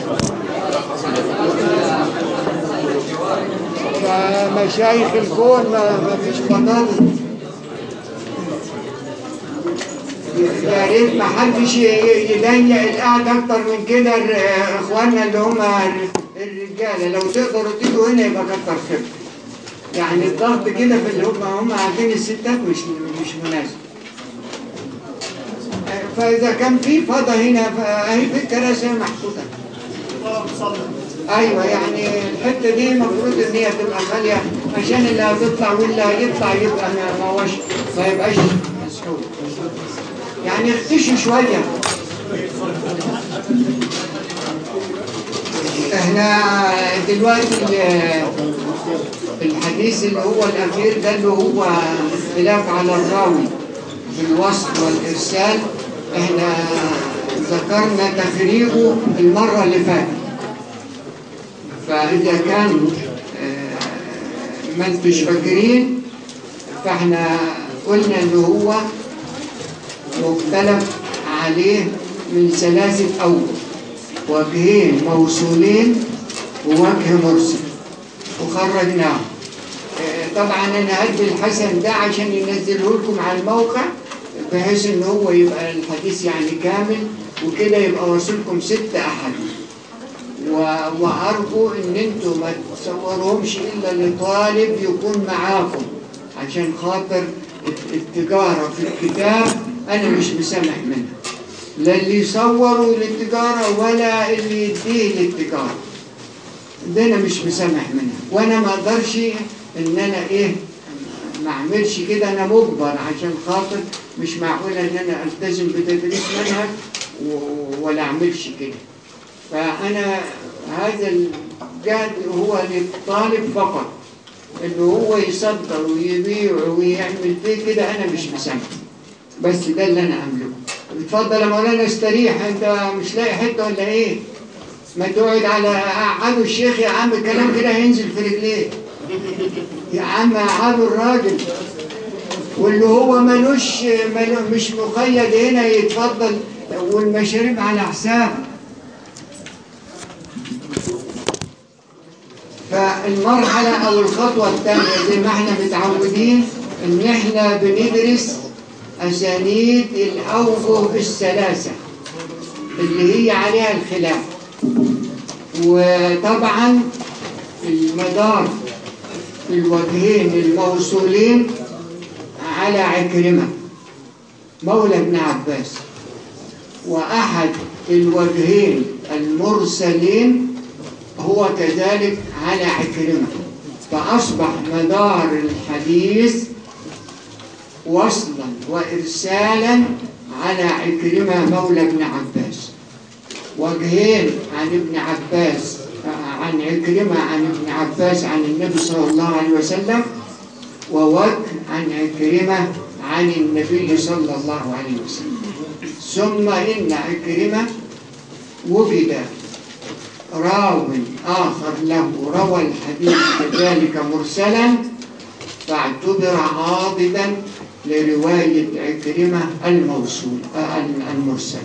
فمشايخ الكون ما ما فيش بطاطس يا ريت ما حدش ي- ي- يضيق القعده اكتر من كده الر- اخواننا اللي هم الر- الرجاله لو تقدروا تيجوا هنا يبقى كتر خيركم يعني الضغط كده في اللي هم هم عارفين الستات مش مش مناسب فاذا كان في فضا هنا فاهي في الكراسي محطوطه ايوه يعني الحته دي المفروض ان هي تبقى خاليه عشان اللي هتطلع واللي هيطلع يبقى ما ما هوش ما يبقاش مسحوق يعني اختشوا شويه احنا دلوقتي ال- الحديث اللي هو الاخير ده اللي هو اختلاف على الراوي بالوصف والارسال احنا ذكرنا تخريجه المره اللي فاتت فإذا كان آه، ما انتوش فاكرين فاحنا قلنا ان هو مختلف عليه من ثلاثة أول وجهين موصولين ووجه مرسل وخرجناه آه، طبعا انا هدي الحسن ده عشان ينزله لكم على الموقع بحيث ان هو يبقى الحديث يعني كامل وكده يبقى واصلكم ست احاديث و- وأرجو إن أنتوا ما تصوروهمش إلا لطالب يكون معاكم عشان خاطر الت- التجارة في الكتاب أنا مش مسامح منها لا اللي يصوروا للتجارة ولا اللي يديه للتجارة ده أنا مش مسامح منها وأنا ما أقدرش إن أنا إيه ما أعملش كده أنا مجبر عشان خاطر مش معقول إن أنا ألتزم بتدريس منهج و- ولا أعملش كده فأنا هذا الجهد هو للطالب فقط إنه هو يصدر ويبيع ويعمل فيه كده أنا مش مسامح بس ده اللي أنا أملكه اتفضل يا مولانا استريح أنت مش لاقي حتة ولا إيه؟ ما تقعد على قعدوا الشيخ يا عم الكلام كده هينزل في رجليه يا عم قعدوا الراجل واللي هو ملوش ملو مش مقيد هنا يتفضل والمشاريب على حساب فالمرحلة أو الخطوة الثانية زي ما احنا متعودين إن احنا بندرس أسانيد الأوجه الثلاثة اللي هي عليها الخلاف وطبعا المدار في الوجهين الموصولين على عكرمة مولى ابن عباس وأحد الوجهين المرسلين هو كذلك على عكرمة فأصبح مدار الحديث وصلا وإرسالا على عكرمة مولى ابن عباس وجهين عن ابن عباس عن عكرمة عن ابن عباس عن النبي صلى الله عليه وسلم ووجه عن عكرمة عن النبي صلى الله عليه وسلم ثم إن عكرمة وجد راو آخر له روى الحديث كذلك مرسلا فاعتبر عاضدا لرواية عكرمة الموصول آه، المرسل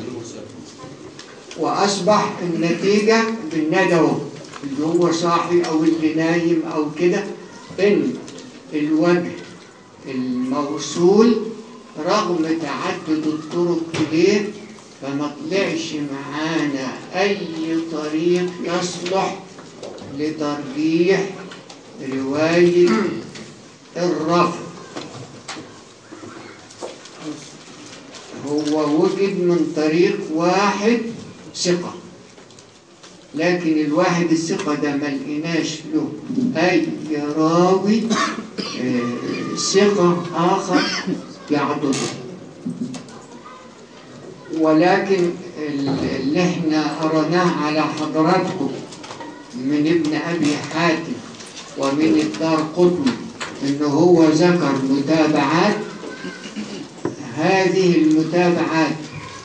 وأصبح النتيجة بالندوة اللي هو صاحي أو اللي نايم أو كده إن الوجه الموصول رغم تعدد الطرق إليه فما طلعش معانا أي طريق يصلح لترجيح رواية الرفض هو وجد من طريق واحد ثقة لكن الواحد الثقة ده ما لقيناش له أي راوي آه، ثقة آخر يعضده ولكن ال- اللي احنا قرناه على حضراتكم من ابن أبي حاتم ومن الدار قطني إنه هو ذكر متابعات هذه المتابعات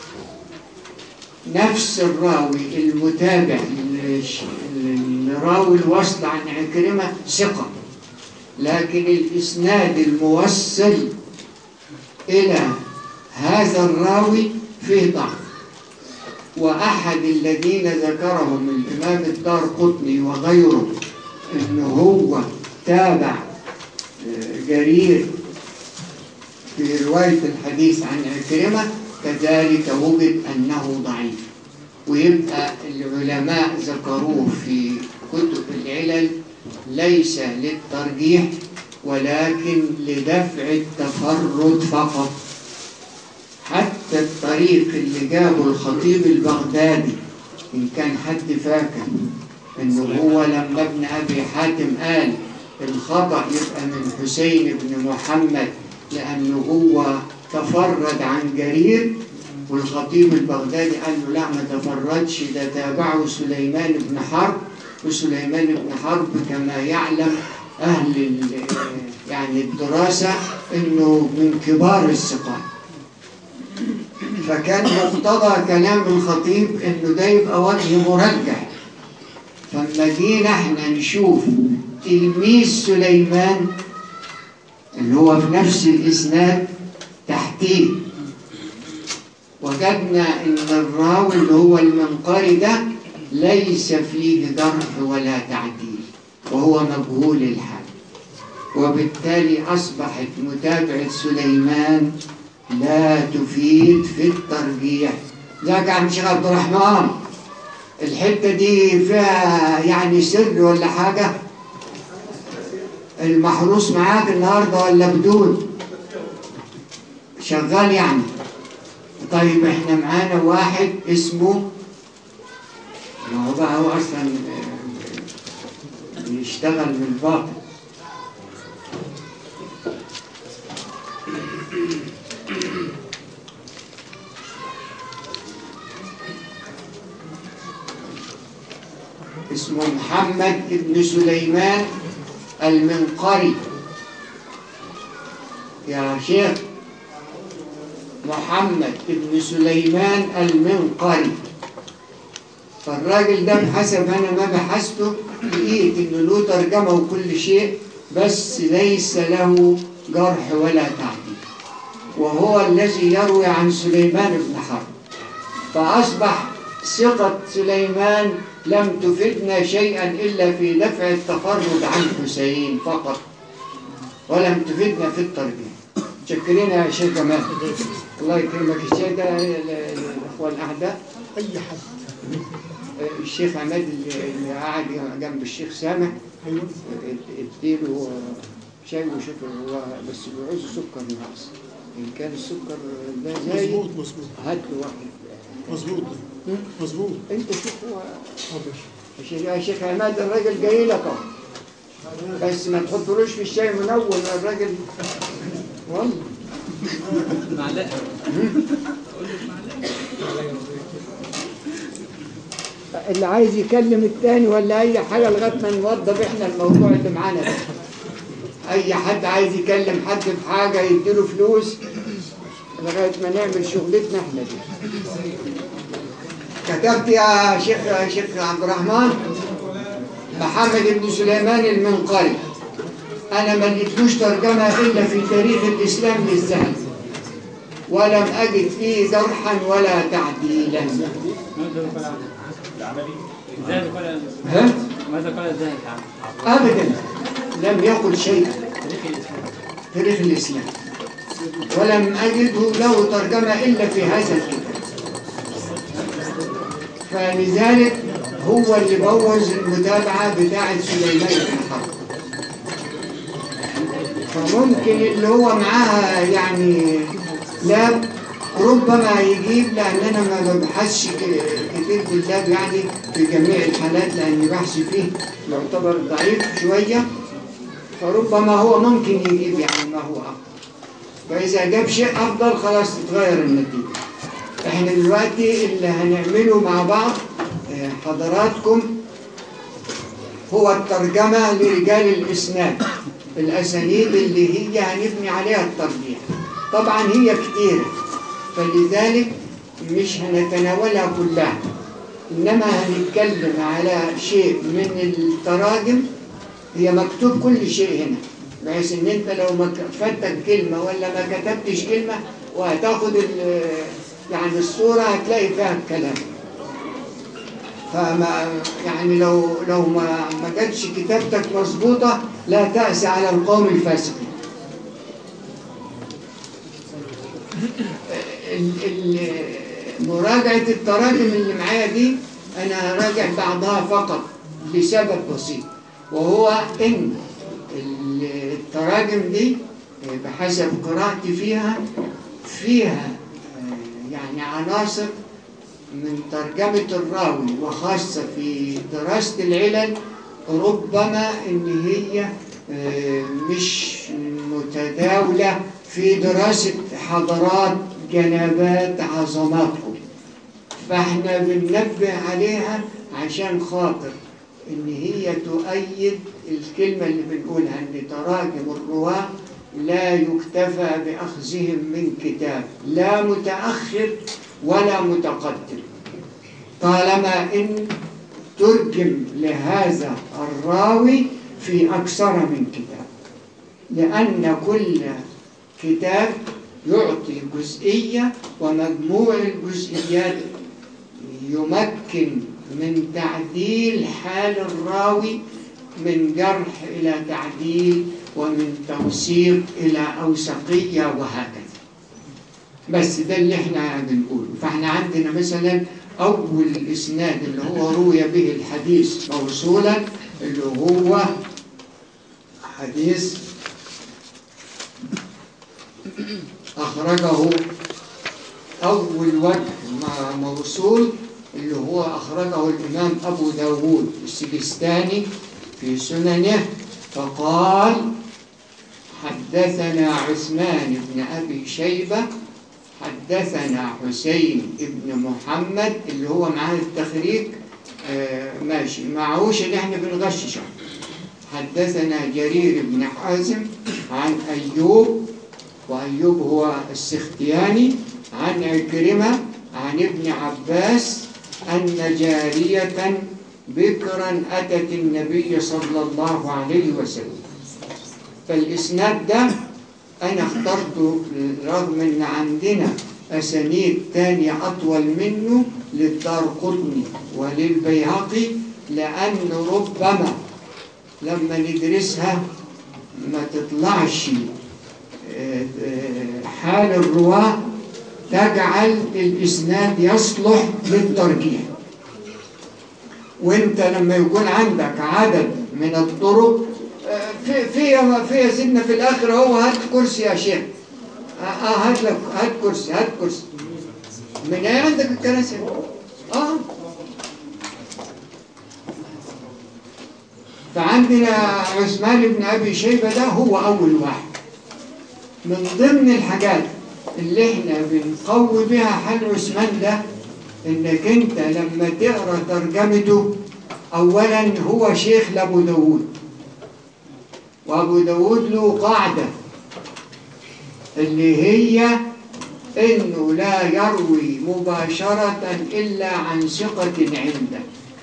نفس الراوي المتابع للش- لراوي الوصل عن عكرمة ثقة لكن الإسناد الموصل إلى هذا الراوي فيه ضعف وأحد الذين ذكرهم الإمام الدار قطني وغيره أنه هو تابع آه، جرير في رواية الحديث عن عكرمة كذلك وجد أنه ضعيف ويبقى العلماء ذكروه في كتب العلل ليس للترجيح ولكن لدفع التفرد فقط حتى الطريق اللي جابه الخطيب البغدادي إن كان حد فاكر إنه هو لما ابن أبي حاتم قال الخطأ يبقى من حسين بن محمد لأنه هو تفرد عن جرير والخطيب البغدادي قال له لا ما تفردش ده تابعه سليمان بن حرب وسليمان بن حرب كما يعلم أهل ال- يعني الدراسة إنه من كبار الثقات فكان مقتضى كلام الخطيب إنه ده يبقى وجه مرجح فلما جينا احنا نشوف تلميذ سليمان اللي هو في نفس الإسناد تحتيه وجدنا ان الراوي اللي هو المنقري ده ليس فيه جرح ولا تعديل وهو مجهول الحال وبالتالي اصبحت متابعه سليمان لا تفيد في الترجيح ذاك عم شيخ عبد الرحمن الحته دي فيها يعني سر ولا حاجه المحروس معاك النهارده ولا بدون شغال يعني طيب احنا معانا واحد اسمه ما هو بقى هو اصلا آه، يشتغل من الباطن اسمه محمد بن سليمان المنقري يا شيخ محمد بن سليمان المنقري فالراجل ده بحسب انا ما بحثته لقيت انه له ترجمه وكل شيء بس ليس له جرح ولا تعديل وهو الذي يروي عن سليمان بن حرب فاصبح ثقه سليمان لم تفدنا شيئا الا في دفع التفرد عن حسين فقط ولم تفدنا في الترجمه شكرين يا شيخ جمال الله يكرمك الشيخ ده ال- ال- الاخوه الاعداء اي حد الشيخ عماد اللي اللي قاعد جنب الشيخ سامح ايوه اديله شاي وشوف هو بس بيعوز سكر ناقص ان كان السكر ده زايد مظبوط مظبوط هات له واحد مظبوط مظبوط انت شوف هو اه باشا الشيخ يا شيخ عماد الراجل جاي لك اهو بس ما تحطلوش في الشاي منون الراجل والله معلقه اللي عايز يكلم التاني ولا اي حاجه لغايه ما نوضب احنا الموضوع اللي معانا ده اي حد عايز يكلم حد في حاجه يديله فلوس لغايه ما نعمل شغلتنا احنا دي كتبت يا شيخ يا شيخ عبد الرحمن محمد بن سليمان المنقري انا ما لقيتلوش ترجمه الا في تاريخ الاسلام للذهبي ولم اجد فيه جرحا ولا تعديلا الذهبي قال ها ماذا قال الذهبي عنه؟ أبدا لم يقل شيئا تاريخ الاسلام تاريخ الإسلام ولم أجده له ترجمة إلا في هذا الكتاب فلذلك هو اللي بوظ المتابعة بتاعة سليمان بن حرب فممكن اللي هو معاها يعني لاب ربما يجيب لأن أنا ما ببحثش ك- كتير في اللاب يعني في جميع الحالات لأن بحثي فيه يعتبر ضعيف شوية فربما هو ممكن يجيب يعني ما هو أفضل فإذا جاب شيء أفضل خلاص تتغير النتيجة احنا دلوقتي اللي هنعمله مع بعض آه، حضراتكم هو الترجمة لرجال الإسناد الأسانيد اللي هي هنبني عليها الترجيح طبعا هي كتيرة فلذلك مش هنتناولها كلها إنما هنتكلم على شيء من التراجم هي مكتوب كل شيء هنا بحيث ان انت لو ما ك- فاتك كلمة ولا ما كتبتش كلمة وهتاخد ال- يعني الصورة هتلاقي فيها الكلام فما يعني لو لو ما ما جاتش كتابتك مظبوطه لا تأس على القوم الفاسقين ال- ال- مراجعة التراجم اللي معايا دي أنا راجع بعضها فقط لسبب بسيط وهو إن ال- التراجم دي بحسب قراءتي فيها فيها آه، يعني عناصر من ترجمة الراوي وخاصة في دراسة العلل ربما إن هي آه، مش متداولة في دراسة حضارات جنبات عظماتكم فاحنا بننبه عليها عشان خاطر ان هي تؤيد الكلمة اللي بنقولها ان تراجم الرواة لا يكتفى بأخذهم من كتاب لا متأخر ولا متقدم طالما ان ترجم لهذا الراوي في أكثر من كتاب لأن كل كتاب يعطي جزئية ومجموع الجزئيات يمكن من تعديل حال الراوي من جرح إلى تعديل ومن توثيق إلى أوثقية وهكذا بس ده اللي احنا بنقوله فاحنا عندنا مثلا أول إسناد اللي هو روي به الحديث موصولا اللي هو حديث أخرجه أول وجه مع موصول اللي هو أخرجه الإمام أبو داود السجستاني في سننه فقال حدثنا عثمان بن أبي شيبة حدثنا حسين بن محمد اللي هو معاه التخريج آه ماشي معهوش اللي احنا بنغششه حدثنا جرير بن حازم عن أيوب وأيوب هو السختياني عن عكرمة عن ابن عباس أن جارية بكرا أتت النبي صلى الله عليه وسلم فالإسناد ده أنا اخترته رغم أن عندنا أسانيد تانية أطول منه للدار قطني وللبيهقي لأن ربما لما ندرسها ما تطلعش حال الرواة تجعل الإسناد يصلح للترجيح وانت لما يكون عندك عدد من الطرق في في في يا سيدنا في الاخر هو هات كرسي يا شيخ اه هات لك هات كرسي هات كرسي من ايه عندك الكراسي اه فعندنا عثمان بن ابي شيبه ده هو اول واحد من ضمن الحاجات اللي احنا بنقوي بها حال عثمان ده انك انت لما تقرا ترجمته اولا هو شيخ لابو داود وابو داود له قاعده اللي هي انه لا يروي مباشره الا عن ثقه عنده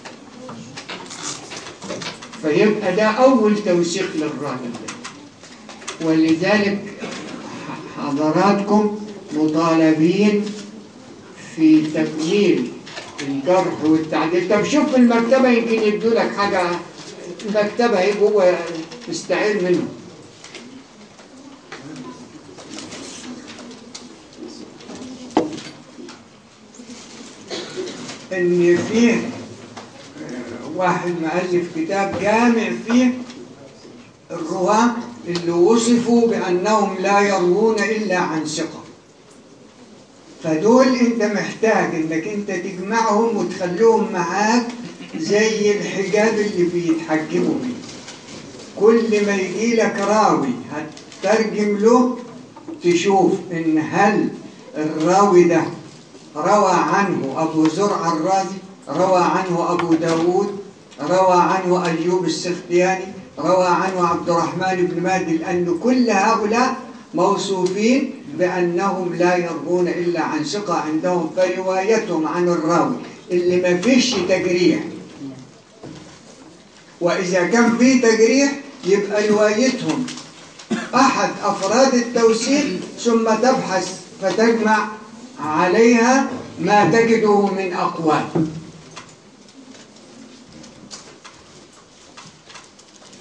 فيبقى ده اول توثيق للراجل ده ولذلك حضراتكم مطالبين في تكميل الجرح والتعديل طب شوف في المكتبة يمكن يدوا لك حاجة المكتبة اهي جوه تستعير منه ان فيه واحد مؤلف كتاب جامع فيه الرواة اللي وصفوا بأنهم لا يروون إلا عن ثقة فدول انت محتاج انك انت تجمعهم وتخليهم معاك زي الحجاب اللي بيتحجبوا بيه كل ما يجي لك راوي هتترجم له تشوف ان هل الراوي ده روى عنه ابو زرع الرازي روى عنه ابو داود روى عنه ايوب السختياني روى عنه عبد الرحمن بن مهدي لأن كل هؤلاء موصوفين بأنهم لا يروون إلا عن ثقة عندهم فروايتهم عن الراوي اللي ما فيش تجريح وإذا كان في تجريح يبقى روايتهم أحد أفراد التوثيق ثم تبحث فتجمع عليها ما تجده من أقوال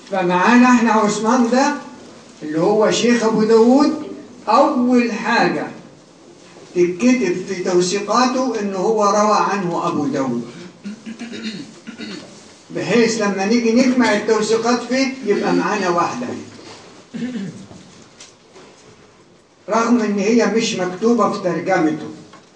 فمعانا احنا عثمان ده اللي هو شيخ ابو داود اول حاجه تتكتب في توثيقاته انه هو روى عنه ابو داود بحيث لما نيجي نجمع التوثيقات فيه يبقى معانا واحده رغم ان هي مش مكتوبه في ترجمته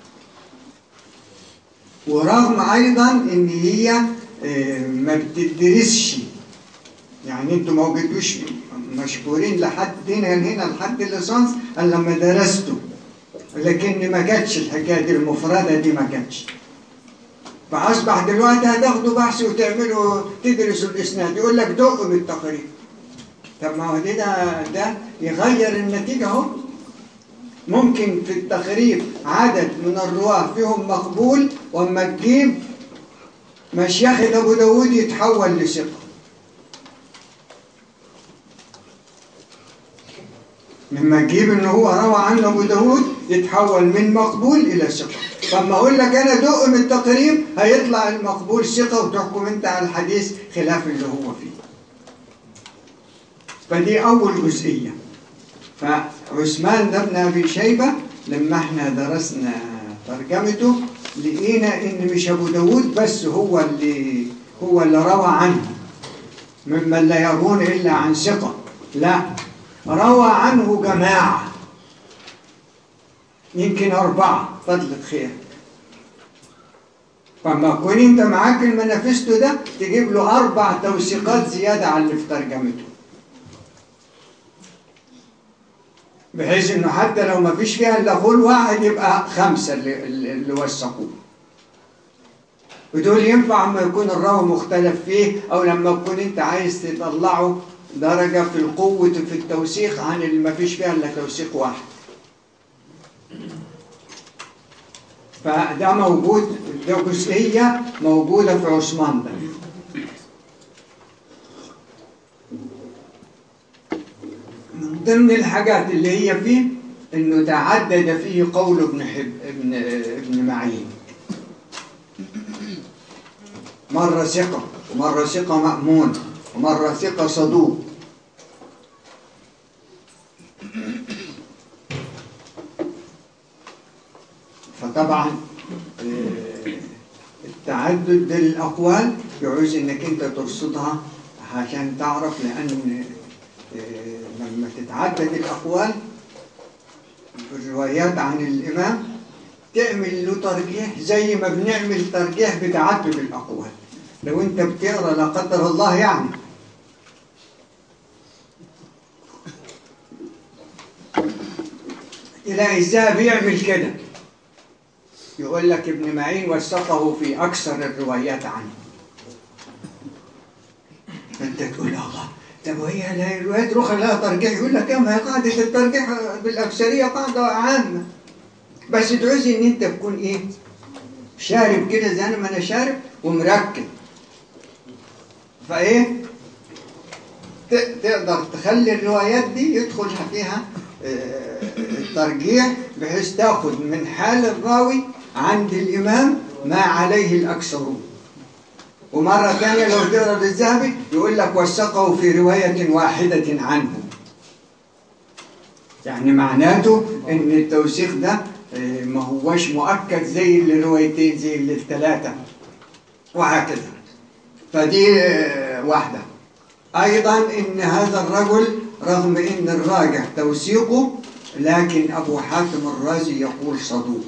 ورغم ايضا ان هي آه، ما بتدرسش يعني انتوا ما وجدتوش مشكورين لحد هنا هنا لحد الليسانس الا لما درستوا لكن ما جاتش الحكايه دي المفرده دي ما جاتش فاصبح دلوقتي هتاخدوا بحث وتعملوا تدرسوا الاسناد يقول لك دق بالتقريب طب ما هو ده ده, ده يغير النتيجه اهو ممكن في التقريب عدد من الرواه فيهم مقبول واما تجيب مشيخة ابو داود يتحول لثقه لما تجيب ان هو روى عنه ابو داود يتحول من مقبول الى ثقه فلما اقول لك انا دق من التقريب هيطلع المقبول ثقه وتحكم انت على الحديث خلاف اللي هو فيه فدي اول جزئيه فعثمان ده ابن ابي شيبه لما احنا درسنا ترجمته لقينا ان مش ابو داود بس هو اللي هو اللي روى عنه ممن لا يروون الا عن ثقه لا روى عنه جماعه يمكن اربعه فضلة خير فما تكون انت معاك المنافستو ده تجيب له اربع توثيقات زياده عن اللي في ترجمته بحيث انه حتى لو ما فيش فيها الا قول واحد يبقى خمسه اللي, اللي وثقوه ودول ينفع اما يكون الراوي مختلف فيه او لما تكون انت عايز تطلعه درجه في القوه في التوثيق عن اللي ما فيش فيها الا توثيق واحد فده موجود ده جزئيه موجوده في عثمان ده من ضمن الحاجات اللي هي فيه انه تعدد فيه قول ابن حب ابن ابن معين مرة ثقة ومرة ثقة مأمون ومرة ثقة صدوق فطبعا آه، التعدد الأقوال يعوز إنك أنت ترصدها عشان تعرف لأن آه، لما تتعدد الأقوال الروايات عن الإمام تعمل له ترجيح زي ما بنعمل ترجيح بتعدد الأقوال لو أنت بتقرأ لا قدر الله يعني تلاقي الذهبي يعمل كده يقول لك ابن معين وثقه في أكثر الروايات عنه فأنت تقول الله طب وهي لا- الروايات روح لها ترجيح يقول لك يا ما هي قاعدة الترجيح بالأكثرية قاعدة عامة بس تعوز إن أنت تكون إيه شارب كده زي ما أنا شارب ومركب فإيه ت- تقدر تخلي الروايات دي يدخل فيها آه، الترجيح بحيث تاخد من حال الراوي عند الإمام ما عليه الأكثرون ومرة ثانية لو تقرا للذهبي يقول لك وثقه في رواية واحدة عنه يعني معناته ان التوثيق ده آه، ما هوش مؤكد زي الروايتين زي الثلاثة وهكذا فدي آه، واحدة أيضا إن هذا الرجل رغم إن الراجع توثيقه لكن أبو حاتم الرازي يقول صدوق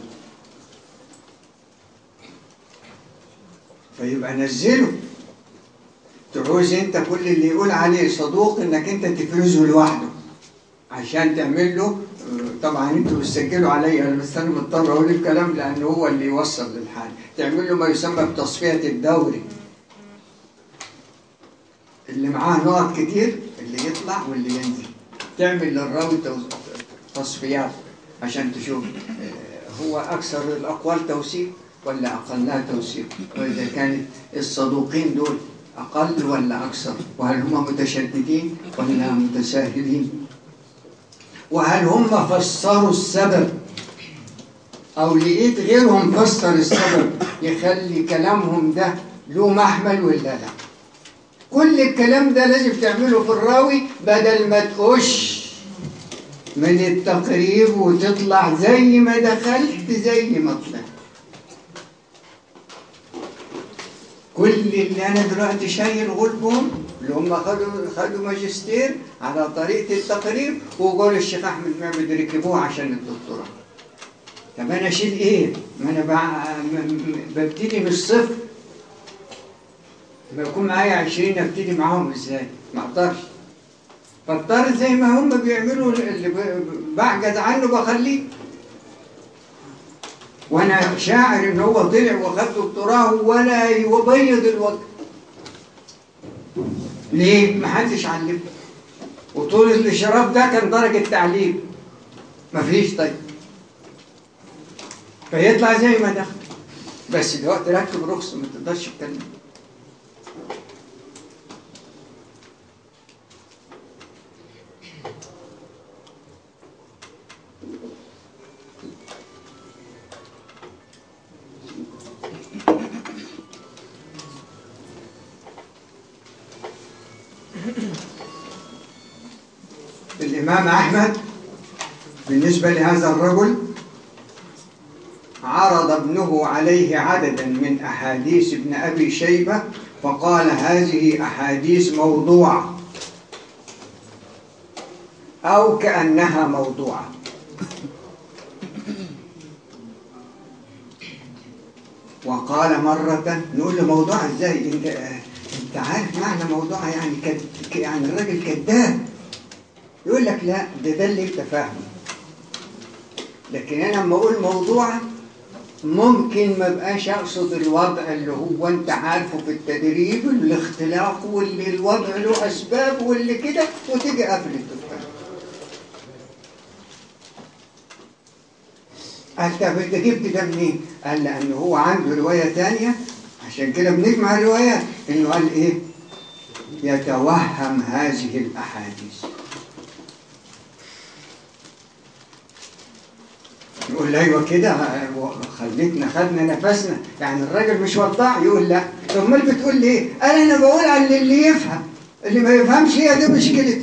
فيبقى نزله تعوز انت كل اللي يقول عليه صدوق انك انت تفرزه لوحده عشان تعمل له آه، طبعا انتوا بتسجلوا عليا انا بس انا مضطر اقول الكلام لان هو اللي يوصل للحال تعمل له ما يسمى بتصفيه الدوري اللي معاه نقط كتير اللي يطلع واللي ينزل تعمل للراوي تو- تصفيات عشان تشوف آه، هو اكثر الاقوال توثيق ولا اقلها توثيق واذا كانت الصدوقين دول اقل ولا اكثر وهل هم متشددين ولا متساهلين وهل هم فسروا السبب او لقيت غيرهم فسر السبب يخلي كلامهم ده له محمل ولا لا كل الكلام ده لازم تعمله في الراوي بدل ما تقش من التقريب وتطلع زي ما دخلت زي ما طلعت كل اللي انا دلوقتي شايل غلبهم اللي هم خدوا خدوا ماجستير على طريقه التقريب وقول الشيخ احمد معبد ركبوه عشان الدكتوراه طب انا اشيل ايه؟ ما انا بع- م- م- ببتدي من الصفر لما يكون معايا 20 ابتدي معاهم ازاي؟ ما اقدرش فاضطر زي ما هم بيعملوا اللي ب- بعجز عنه بخليه وانا شاعر ان هو طلع واخد دكتوراه ولا يبيض الوجه ليه؟ ما حدش علمه وطول الاشراف ده كان درجه تعليم مفيش طيب فيطلع زي ما دخل بس دلوقتي ركب رخص ما تقدرش تتكلم الإمام أحمد بالنسبة لهذا الرجل عرض ابنه عليه عددا من أحاديث ابن أبي شيبة فقال هذه أحاديث موضوعة أو كأنها موضوعة وقال مرة نقول له موضوع ازاي انت انت عارف معنى موضوع يعني كد يعني الراجل كذاب يقول لك لا ده ده اللي انت فاهمه لكن انا لما اقول موضوع ممكن ما بقاش اقصد الوضع اللي هو انت عارفه في التدريب الاختلاق واللي الوضع له اسباب واللي كده وتيجي قافل الدكان قال طب انت جبت ده منين؟ قال لان هو عنده روايه ثانيه عشان كده بنجمع الروايات انه قال ايه؟ يتوهم هذه الاحاديث يقول له ايوه كده خليتنا خدنا نفسنا يعني الراجل مش وضاع يقول لا طب امال بتقول لي ايه؟ قال انا بقول على اللي يفهم اللي ما يفهمش هي دي مشكلته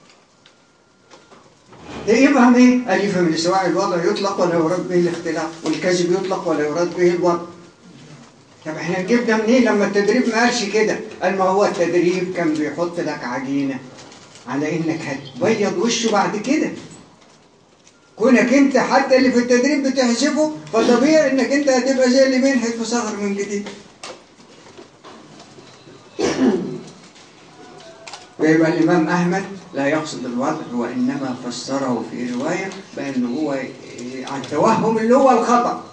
ده يفهم ايه؟ قال يفهم ان سواء الوضع يطلق ولا يراد به الاختلاف والكذب يطلق ولا يراد به الوضع طب احنا نجيب ده منين لما التدريب ما قالش كده؟ قال ما هو التدريب كان بيحط لك عجينه على انك هتبيض وشه بعد كده كونك انت حتى اللي في التدريب بتحذفه فطبيعي انك انت هتبقى زي اللي بينحت في صغر من جديد ويبقى الامام احمد لا يقصد الوضع وانما فسره في روايه بان هو عن التوهم اللي هو الخطا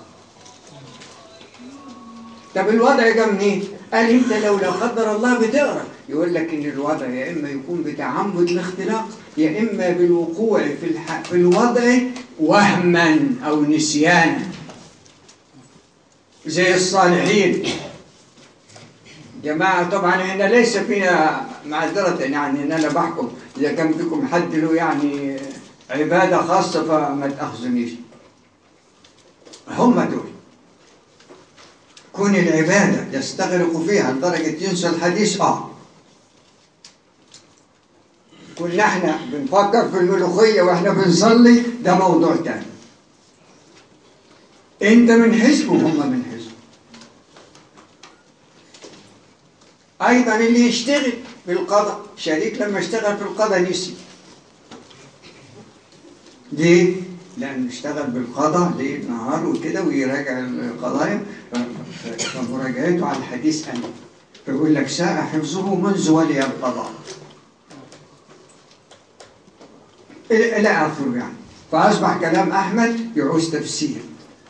طب الوضع جه منين؟ قال انت لو لا قدر الله بتقرا يقول لك ان الوضع يا اما يكون بتعمد الاختلاق يا اما بالوقوع في الح... في الوضع وهما او نسيانا زي الصالحين جماعة طبعا هنا ليس فينا معذرة يعني ان انا بحكم اذا كان بكم حد له يعني عبادة خاصة فما تأخذنيش هم دول كون العبادة يستغرق فيها لدرجة ينسى الحديث اه كنا احنا بنفكر في الملوخية واحنا بنصلي ده موضوع تاني انت من حزب وهم من حزب ايضا اللي يشتغل في القضاء شريك لما اشتغل في القضاء نسي ليه؟ لأنه اشتغل بالقضاء ليل نهار وكده ويراجع القضايا فمراجعته على الحديث أنا فيقول لك ساء حفظه منذ ولي القضاء إلى آخره يعني فأصبح كلام أحمد يعوز تفسير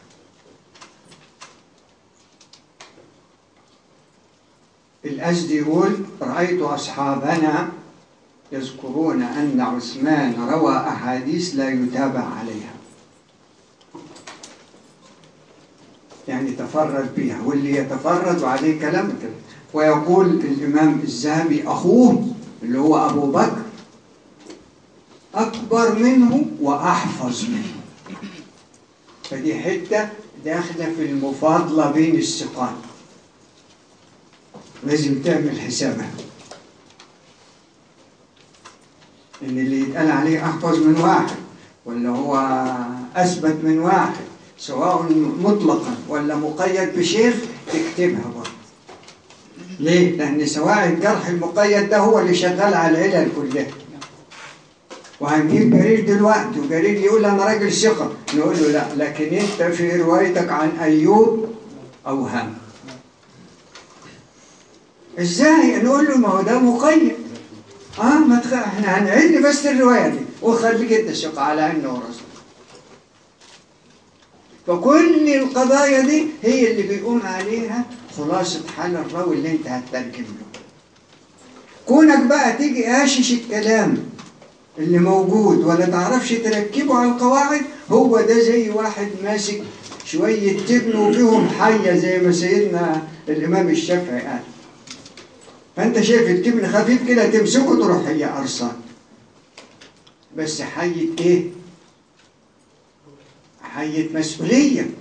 الأزدي يقول رأيت أصحابنا يذكرون أن عثمان روى أحاديث لا يتابع عليها يعني تفرد بها واللي يتفرد وعليه كلام كده ويقول الإمام الذهبي أخوه اللي هو أبو بكر أكبر منه وأحفظ منه فدي حتة داخلة في المفاضلة بين الثقات لازم تعمل حسابها إن اللي يتقال عليه أحفظ من واحد ولا هو أثبت من واحد سواء مطلقا ولا مقيد بشيخ تكتبها برضه ليه؟ لأن سواء الجرح المقيد ده هو اللي شغال على العلل كلها وهنجيب جرير دلوقتي وجرير يقول أنا راجل ثقة نقول له لا لكن أنت في روايتك عن أيوب أوهام إزاي؟ نقول له ما هو ده مقيد اه ما تخ... احنا هنعد بس الروايه دي وخليك انت ثقه على انه رسول فكل القضايا دي هي اللي بيقوم عليها خلاصه حال الراوي اللي انت هتترجم له كونك بقى تيجي قاشش الكلام اللي موجود ولا تعرفش تركبه على القواعد هو ده زي واحد ماسك شوية تبن وفيهم حية زي ما سيدنا الإمام الشافعي قال فانت شايف التبن خفيف كده تمسكه تروح هي قرصان بس حية ايه حية مسؤولية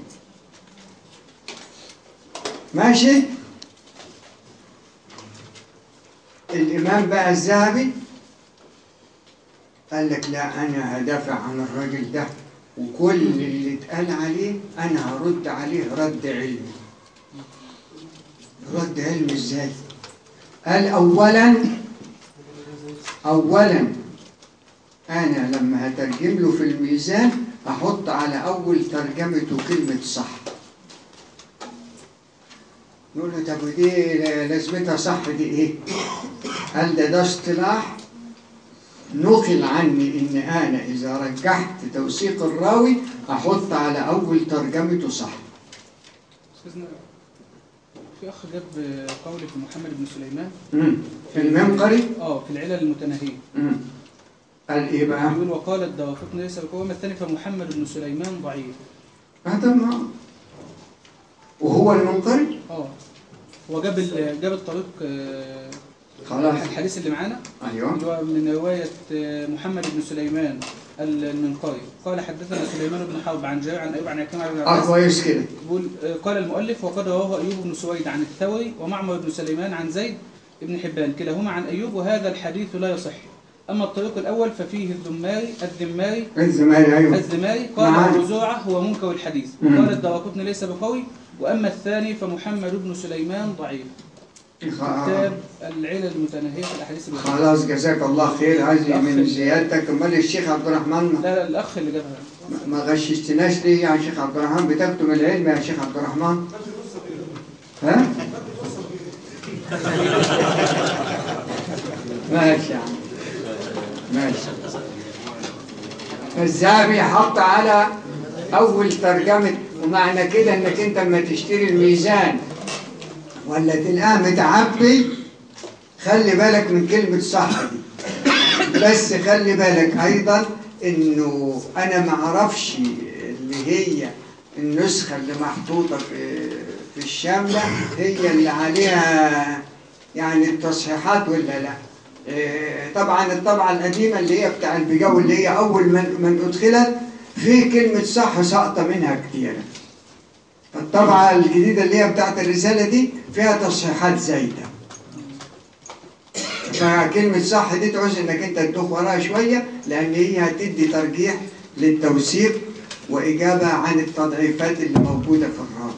ماشي الإمام بقى الذهبي قال لك لا أنا هدافع عن الراجل ده وكل اللي اتقال عليه أنا هرد عليه رد علمي رد علمي ازاي؟ قال أولا أولا أنا لما هترجم له في الميزان أحط على أول ترجمته كلمة صح نقول له طب ودي لازمتها صح دي إيه؟ قال ده ده اصطلاح نقل عني إن أنا إذا رجحت توثيق الراوي أحط على أول ترجمته صح استاذنا في اخ جاب قول في محمد بن سليمان مم. في المنقري اه في العلل المتناهيه مم. قال إيه بقى؟ يقول وقال الدوافقني ليس بقوة الثاني فمحمد بن سليمان ضعيف هذا ما وهو المنقري اه هو جاب ال- جاب الطريق آه، خلاص الحديث اللي معانا ايوه اللي هو من رواية آه، محمد بن سليمان المنقري قال حدثنا سليمان بن حرب عن جابر عن أيوب عن عكرمة عن ابن اه عباس كويس كده يقول آه، قال المؤلف وقد رواه أيوب بن سويد عن الثوري ومعمر بن سليمان عن زيد بن حبان كلاهما عن أيوب وهذا الحديث لا يصح أما الطريق الأول ففيه الذماري الذماري الزمالي ايوه الزماري قال نعم. أبو زرعة هو منكر الحديث مم. وقال الدواقطني ليس بقوي وأما الثاني فمحمد بن سليمان ضعيف خ- كتاب العلل المتناهية في الأحاديث الوحيدة خلاص جزاك الله خير هذه من أخ. زيادتك امال الشيخ عبد الرحمن لا لا الأخ اللي جابها ما- ما غششتناش ليه يا شيخ عبد الرحمن بتكتم العلم يا شيخ عبد الرحمن ها ماشي يا عم ماشي الذهبي حط على اول ترجمه ومعنى كده انك انت لما تشتري الميزان ولا تلقاه متعبي خلي بالك من كلمه صح دي بس خلي بالك ايضا انه انا ما اعرفش اللي هي النسخه اللي محطوطه في في الشامله هي اللي عليها يعني التصحيحات ولا لا إيه، طبعا الطبعه القديمه اللي هي بتاع البجو اللي هي اول من من ادخلت في كلمه صح ساقطه منها كتيره الطبعه الجديده اللي هي بتاعت الرساله دي فيها تصحيحات زايده فكلمة صح دي تعوز انك انت تدوخ وراها شوية لان هي هتدي ترجيح للتوثيق واجابة عن التضعيفات اللي موجودة في الراوي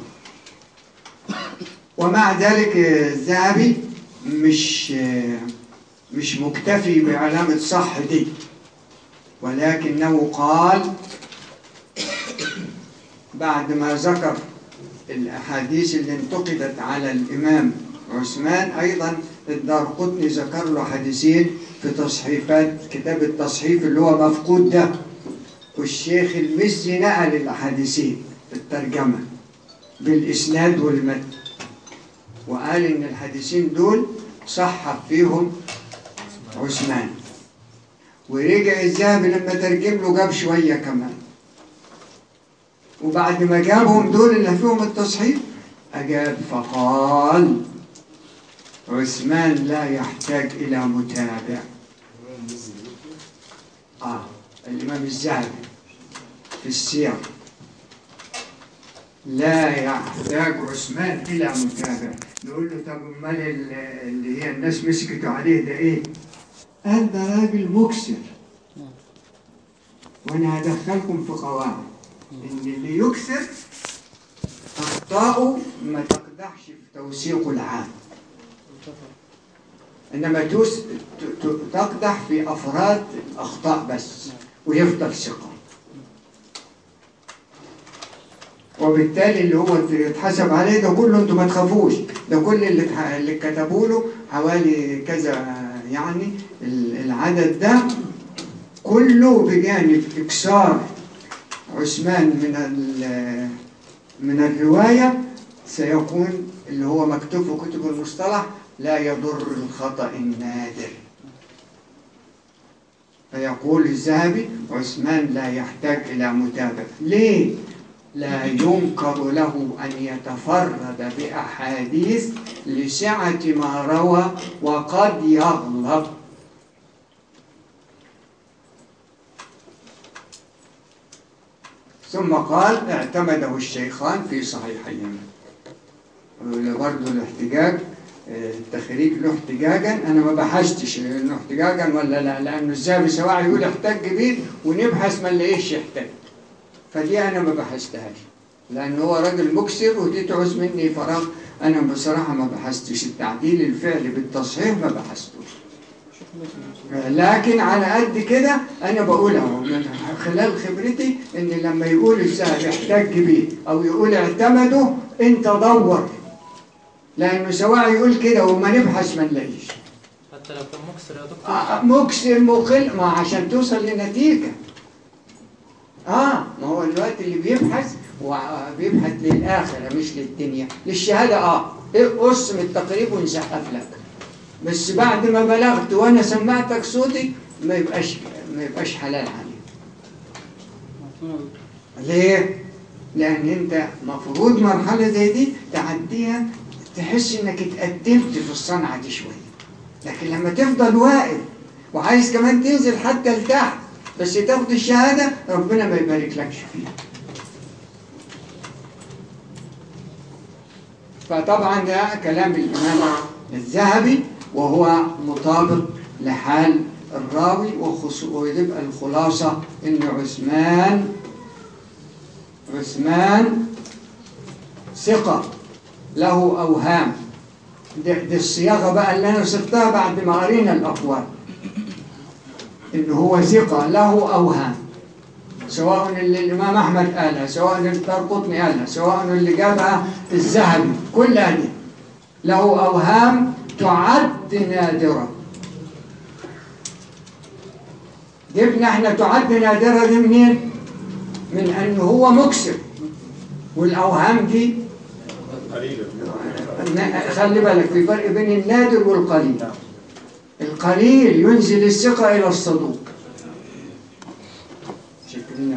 ومع ذلك آه، الذهبي مش آه، مش مكتفي بعلامة صح دي ولكنه قال بعد ما ذكر الأحاديث اللي انتقدت على الإمام عثمان أيضا الدار قطني ذكر له حديثين في تصحيفات كتاب التصحيف اللي هو مفقود ده والشيخ المزي نقل الأحاديثين في الترجمة بالإسناد والمتن وقال إن الحديثين دول صحف فيهم عثمان ورجع الذهبي لما ترجم له جاب شوية كمان وبعد ما جابهم دول اللي فيهم التصحيح أجاب فقال عثمان لا يحتاج إلى متابع آه الإمام الذهبي في السير لا يحتاج عثمان إلى متابع نقول له طب أمال ال- اللي هي الناس مسكتوا عليه ده إيه؟ قال ده راجل مكسر وانا هدخلكم في قواعد ان اللي يكثر اخطاؤه ما تقدحش في توثيقه العام انما توس ت- ت- تقدح في افراد الاخطاء بس ويفضل ثقه وبالتالي اللي هو اتحسب عليه ده كله انتوا ما تخافوش ده كل اللي اتح- اللي كتبوا له حوالي كذا يعني ال- العدد ده كله بجانب اكسار عثمان من ال- من الروايه سيكون اللي هو مكتوب في كتب المصطلح لا يضر الخطأ النادر فيقول الذهبي عثمان لا يحتاج إلى متابعة ليه؟ لا ينكر له أن يتفرد بأحاديث لسعة ما روى وقد يغلط ثم قال اعتمده الشيخان في صحيحيهما برضه الاحتجاج آه، التخريج له احتجاجا انا ما بحثتش انه احتجاجا ولا لا لانه الذهبي سواء يقول احتج بيه ونبحث ما نلاقيش يحتج فدي انا ما بحثتهاش لان هو راجل مكسر ودي تعوز مني فراغ انا بصراحه ما بحثتش التعديل الفعلي بالتصحيح ما بحثتوش لكن على قد كده انا بقول اهو من خلال خبرتي ان لما يقول الذهب احتج بيه او يقول اعتمده انت دور لانه سواء يقول كده وما نبحث ما نلاقيش حتى لو كان مكسر يا دكتور آه، مكسر مخل ما عشان توصل لنتيجه اه ما هو الوقت اللي بيبحث وبيبحث للاخره مش للدنيا للشهاده اه قص من التقريب ونسقف لك بس بعد ما بلغت وانا سمعتك صوتي ما يبقاش ما يبقاش حلال عليك ليه؟ لأن أنت مفروض مرحلة زي دي تعديها تحس إنك اتقدمت في الصنعة دي شوية لكن لما تفضل واقف وعايز كمان تنزل حتى لتحت بس تاخد الشهادة ربنا ما يبارك لكش فيها فطبعا ده كلام الإمام الذهبي وهو مطابق لحال الراوي وخصو- ويبقى الخلاصة إن عثمان عثمان ثقة له أوهام دي, دي الصياغة بقى اللي أنا صفتها بعد ما قرينا الأقوال إن هو ثقة له أوهام سواء اللي الإمام أحمد قالها سواء اللي الدارقطني قالها سواء اللي جابها الذهبي كل هذه له أوهام تعد نادرة جبنا احنا تعد نادرة دي منين؟ من أن هو مكسر والأوهام دي خلي بالك في فرق بين النادر والقليل القليل ينزل الثقة إلى الصدوق شكرا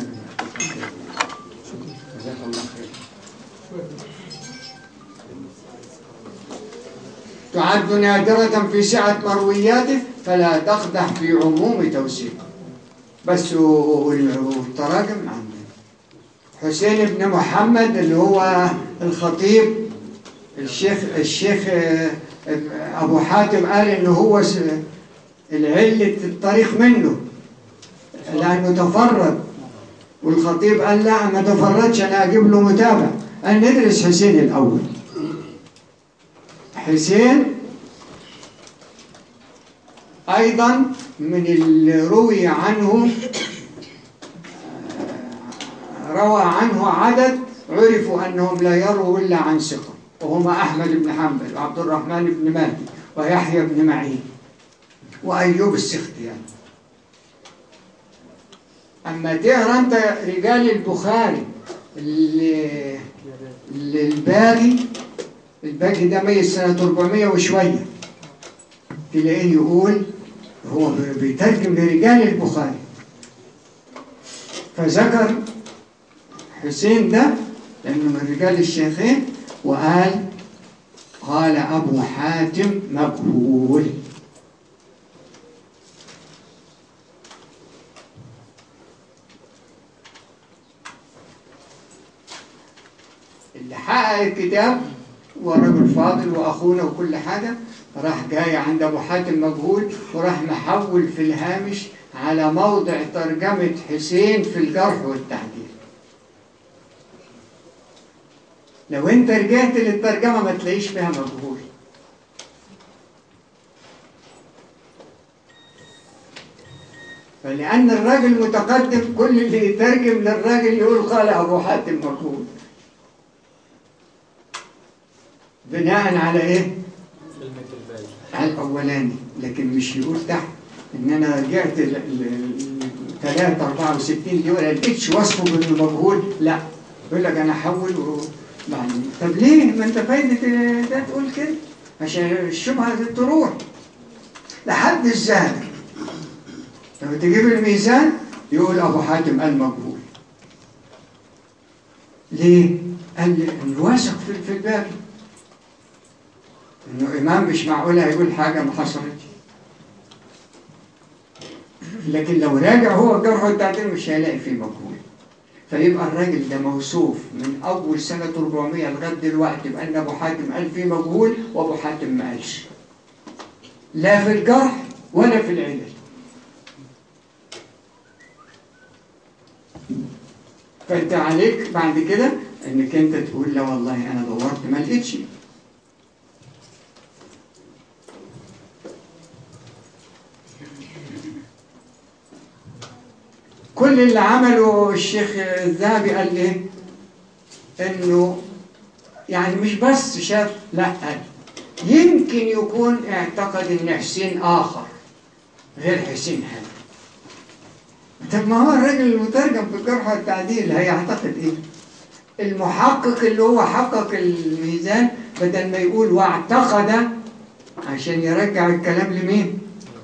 جزاك الله خير تعد نادرة في سعة مروياته فلا تقدح في عموم توثيقه بس والتراجم عندنا حسين بن محمد اللي هو الخطيب الشيخ الشيخ آه، ابو حاتم قال ان هو س- العلة الطريق منه لانه تفرد والخطيب قال لا ما تفردش انا اجيب له متابع قال ندرس حسين الاول حسين ايضا من اللي روي عنه روى عنه عدد عرفوا أنهم لا يروا إلا عن ثقة وهما أحمد بن حنبل وعبد الرحمن بن مهدي ويحيى بن معين وأيوب السختياني أما تقرا أنت رجال البخاري اللي اللي الباغي الباغي ده ميت سنة 400 وشوية تلاقيه يقول هو بيترجم لرجال البخاري فذكر حسين ده لأنه من رجال الشيخين وقال قال أبو حاتم مقبول اللي حقق الكتاب هو رجل فاضل وأخونا وكل حاجة راح جاي عند ابو حاتم مجهول وراح محول في الهامش على موضع ترجمة حسين في الجرح والتعديل لو انت رجعت للترجمة ما تلاقيش فيها مجهول فلأن الراجل متقدم كل اللي يترجم للراجل يقول قال أبو حاتم مجهول بناء على إيه؟ كلمة الباقي على الأولاني لكن مش يقول تحت إن أنا رجعت ل ل- 3 64 دي ولا لقيتش وصفه بإنه مجهول لا يقول لك أنا أحول و... بعدين طب ليه؟ ما أنت فايدة ده تقول كده عشان الشبهة تروح لحد الذهبي لما تجيب الميزان يقول أبو حاتم قال مجهول ليه؟ قال لي إنه واثق في في الباقي انه امام مش معقول هيقول حاجه ما حصلتش لكن لو راجع هو الجرح والتعديل مش هيلاقي فيه مجهول فيبقى الراجل ده موصوف من اول سنه 400 لغايه دلوقتي بان ابو حاتم قال فيه مجهول وابو حاتم ما قالش لا في الجرح ولا في العلل فانت عليك بعد كده انك انت تقول لا والله انا دورت ما لقيتش كل اللي عمله الشيخ الذهبي قال ايه انه يعني مش بس شاف لا قال يمكن يكون اعتقد ان حسين اخر غير حسين هذا طب ما هو الراجل المترجم في الجرح والتعديل هيعتقد ايه المحقق اللي هو حقق الميزان بدل ما يقول واعتقد عشان يرجع الكلام لمين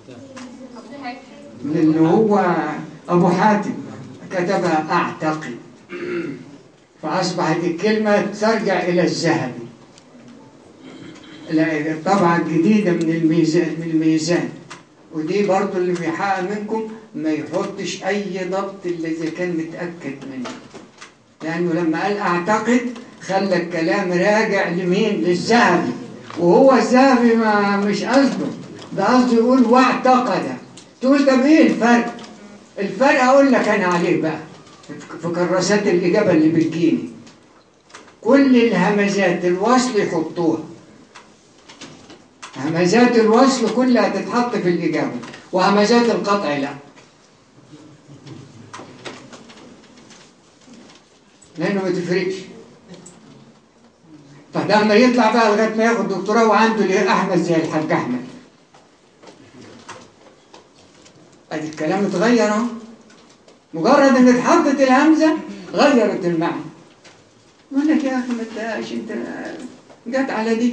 اللي هو أبو حاتم كتبها أعتقد فأصبحت الكلمة ترجع إلى الذهبي لا، طبعا جديدة من الميزان من الميزان ودي برضو اللي بيحقق منكم ما يحطش أي ضبط إلا إذا كان متأكد منه لأنه لما قال أعتقد خلى الكلام راجع لمين؟ للذهبي وهو الذهبي ما مش قصده ده قصده يقول واعتقد تقول طب إيه الفرق؟ الفرق أقول لك أنا عليه بقى في كراسات الإجابة اللي بتجيني كل الهمزات الوصل يحطوها همزات الوصل كلها تتحط في الإجابة وهمزات القطع لا لأنه ما تفرقش فده لما يطلع بقى لغاية ما ياخد دكتوراه وعنده ليه أحمد زي الحاج أحمد ادي الكلام اتغير اهو مجرد ان اتحطت الهمزه غيرت المعنى يقول لك يا اخي ما تلاقيش انت جت على دي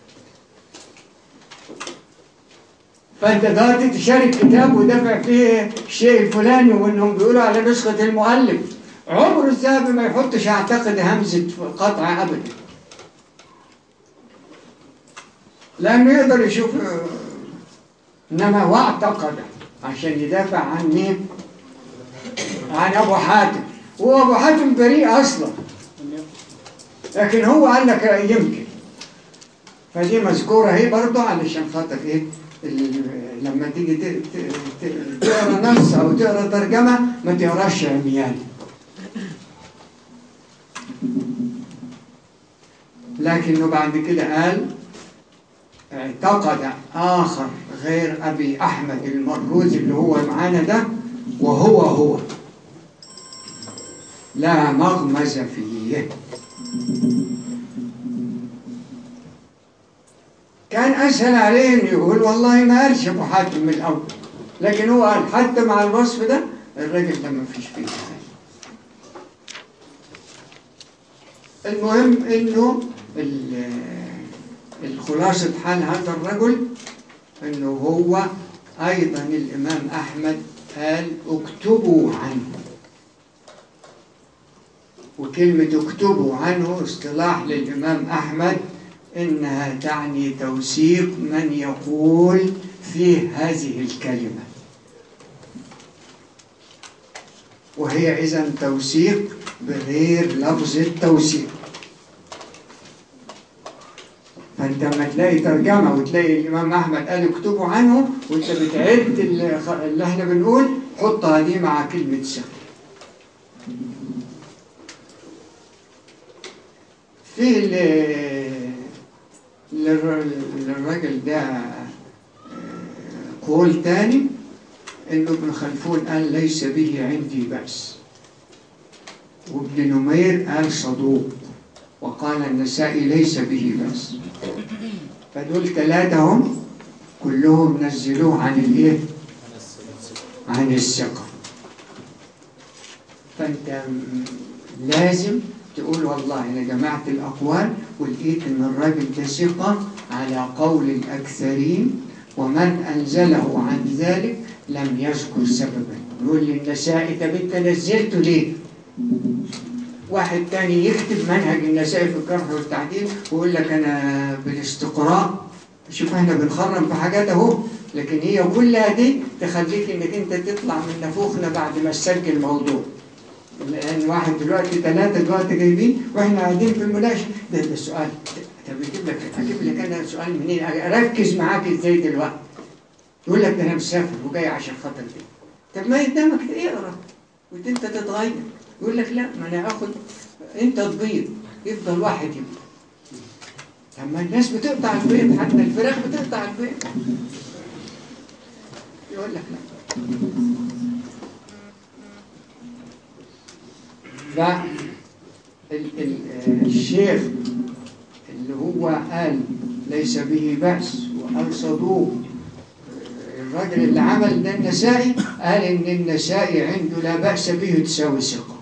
فانت دلوقتي تشارك كتاب ودافع فيه الشيء الفلاني وانهم بيقولوا على نسخه المؤلف عمر الذهبي ما يحطش اعتقد همزه قطع ابدا لانه يقدر يشوف انما واعتقد عشان يدافع عن مين؟ عن ابو حاتم هو ابو حاتم بريء اصلا لكن هو قال لك يمكن فدي مذكوره اهي برضه علشان خاطر ايه ال- لما تيجي ت- ت- ت- تقرا نص او تقرا ترجمه ما تقراش عميان لكنه بعد كده قال اعتقد آخر غير أبي أحمد المروزي اللي هو معانا ده وهو هو لا مغمز فيه كان أسهل عليه إنه يقول والله ما قالش أبو حاتم من الأول لكن هو قال حتى مع الوصف ده الراجل ده ما فيش فيه حاجة المهم إنه ال- الخلاصة حال هذا الرجل انه هو ايضا الامام احمد قال اكتبوا عنه وكلمة اكتبوا عنه اصطلاح للامام احمد انها تعني توثيق من يقول فيه هذه الكلمة وهي اذا توثيق بغير لفظ التوثيق فانت لما تلاقي ترجمه وتلاقي الامام احمد قال اكتبوا عنه وانت بتعد اللي اللي احنا بنقول حطها دي مع كلمه ثقه في ال- للر- للراجل ده آه، قول تاني انه ابن خلفون قال ليس به عندي بأس وابن نمير قال صدوق وقال النسائي ليس به بأس فدول ثلاثة هم كلهم نزلوه عن الايه؟ عن الثقة فانت م- لازم تقول والله انا جمعت الاقوال ولقيت ان الراجل ده ثقة على قول الاكثرين ومن انزله عن ذلك لم يذكر سببا يقول للنسائي طب انت نزلته ليه؟ واحد تاني يكتب منهج النسائي في الجرح والتعديل ويقول لك انا بالاستقراء شوف احنا بنخرم في حاجات اهو لكن هي كلها دي تخليك انك انت تطلع من نافوخنا بعد ما تسجل موضوع لان واحد دلوقتي ثلاثه دلوقتي جايبين واحنا قاعدين في المناقشه ده ده السؤال طب اجيب لك اجيب لك انا سؤال منين اركز معاك ازاي دلوقتي يقول لك ده انا مسافر وجاي عشان خاطر دي طب ما قدامك اقرا وانت تتغير يقول لك لا ما انا اخد انت تبيض يفضل واحد يبيض طب ما الناس بتقطع البيض حتى الفراخ بتقطع البيض يقول لك لا لا ال- ال- الشيخ اللي هو قال ليس به بأس وقال صدوق الراجل اللي عمل ده النسائي قال ان النسائي عنده لا بأس به تساوي ثقة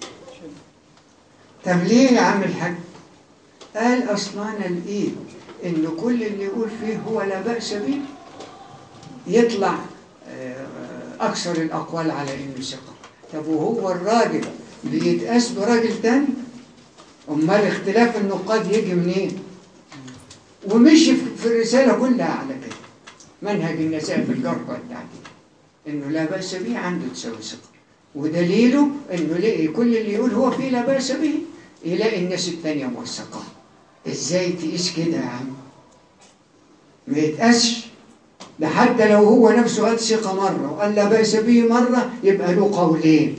طب ليه يا عم الحاج قال اصلا انا لقيت ان كل اللي يقول فيه هو لا بأس به يطلع آه، اكثر الاقوال على انه ثقة طب وهو الراجل بيتقاس براجل تاني امال اختلاف النقاد يجي منين ومشي في- في الرسالة كلها على كده منهج النساء في الجرح والتعديل انه لا باس به عنده تساوي ثقه ودليله انه لقي كل اللي يقول هو فيه لا باس به يلاقي الناس الثانيه موثقه ازاي تقيس كده يا عم ما يتقاسش ده حتى لو هو نفسه قال ثقه مره وقال لا باس به مره يبقى له قولين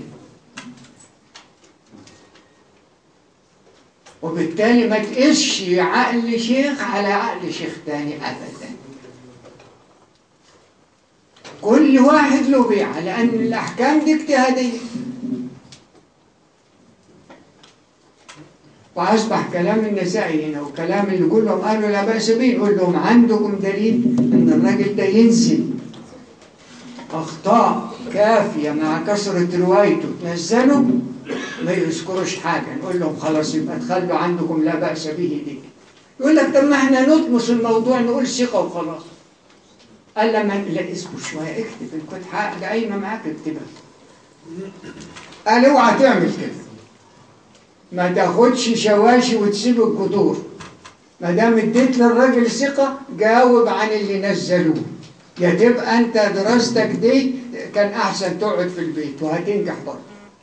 وبالتالي ما تقيسش عقل شيخ على عقل شيخ تاني ابدا كل واحد له بيعة لأن الأحكام دي اجتهادية وأصبح كلام النسائي هنا وكلام اللي كلهم قالوا لا بأس به نقول لهم عندكم دليل إن الراجل ده ينزل أخطاء كافية مع كثرة روايته تنزلوا ما يذكروش حاجة نقول لهم خلاص يبقى تخلوا عندكم لا بأس به دي يقول لك طب ما احنا نطمس الموضوع نقول ثقة وخلاص قال لما لا اصبر شويه اكتب ان كنت حاجه قايمه معاك اكتبها قال اوعى تعمل كده ما تاخدش شواشي وتسيب الجذور ما دام اديت للراجل ثقه جاوب عن اللي نزلوه يا تبقى انت دراستك دي كان احسن تقعد في البيت وهتنجح برضه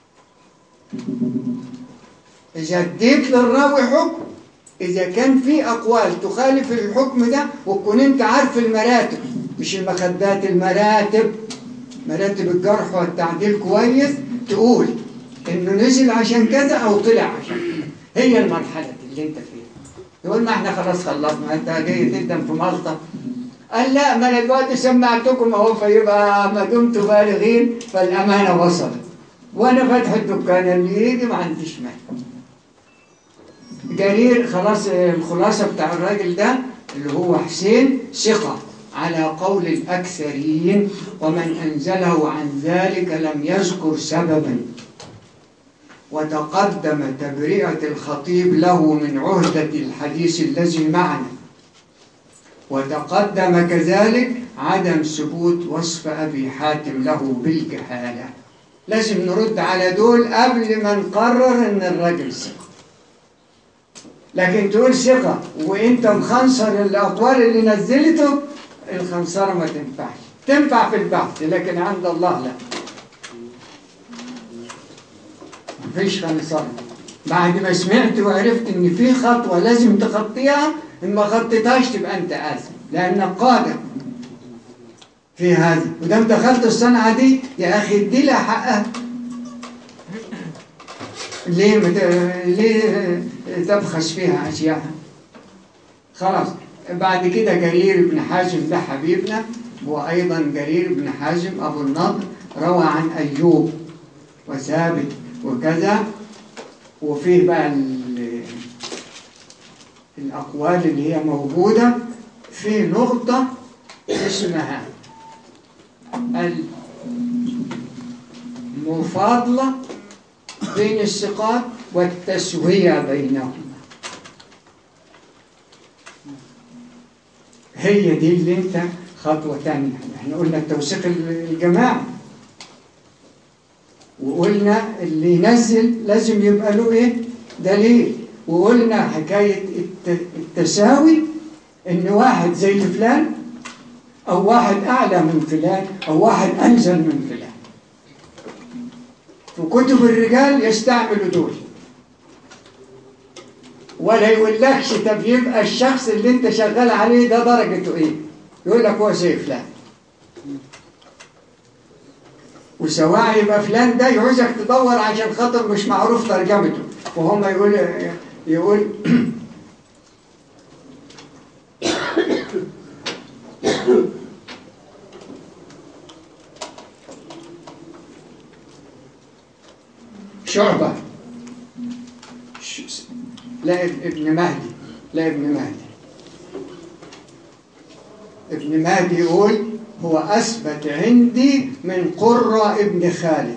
اذا اديت للراوي حكم إذا كان في أقوال تخالف الحكم ده وتكون أنت عارف المراتب مش المخدات المراتب مراتب الجرح والتعديل كويس تقول إنه نزل عشان كذا أو طلع عشان كذا هي المرحلة دي اللي أنت فيها يقول ما إحنا خلاص خلصنا أنت جاي تقدم في ملطة قال لا ما أنا دلوقتي سمعتكم أهو فيبقى ما دمتم بالغين فالأمانة وصلت وأنا فاتح الدكان اللي يجي ما عنديش مانع جرير خلاص الخلاصة بتاع الراجل ده اللي هو حسين ثقة على قول الأكثرين ومن أنزله عن ذلك لم يذكر سببا وتقدم تبرئة الخطيب له من عهدة الحديث الذي معنا وتقدم كذلك عدم ثبوت وصف أبي حاتم له بالجهالة لازم نرد على دول قبل ما نقرر إن الراجل ثقة لكن تقول ثقة وانت مخنصر الأقوال اللي نزلته الخنصرة ما تنفعش تنفع في البحث لكن عند الله لا مفيش خنصرة بعد ما سمعت وعرفت ان في خطوة لازم تخطيها إن ما غطيتهاش تبقى أنت آثم لأنك قادر في هذه ودام دخلت الصنعة دي يا أخي ادي لها حقها ليه مت... ليه تبخس فيها أشياء خلاص بعد كده جرير بن حازم ده حبيبنا هو أيضا جرير بن حازم أبو النضر روى عن أيوب وثابت وكذا وفيه بقى ال- الأقوال اللي هي موجودة في نقطة اسمها المفاضلة بين الثقات والتسوية بينهما هي دي اللي انت خطوة تانية احنا قلنا التوثيق الجماعي وقلنا اللي ينزل لازم يبقى له ايه دليل وقلنا حكاية الت- التساوي ان واحد زي فلان او واحد اعلى من فلان او واحد انزل من فلان في كتب الرجال يستعملوا دول ولا يقولكش طب يبقى الشخص اللي انت شغال عليه ده درجته ايه يقول لك هو زي فلان وسواء يبقى فلان ده يعوزك تدور عشان خاطر مش معروف ترجمته وهم يقول يقول شعبة ش- لا اب- ابن مهدي لا ابن مهدي ابن مهدي يقول هو أثبت عندي من قرة ابن خالد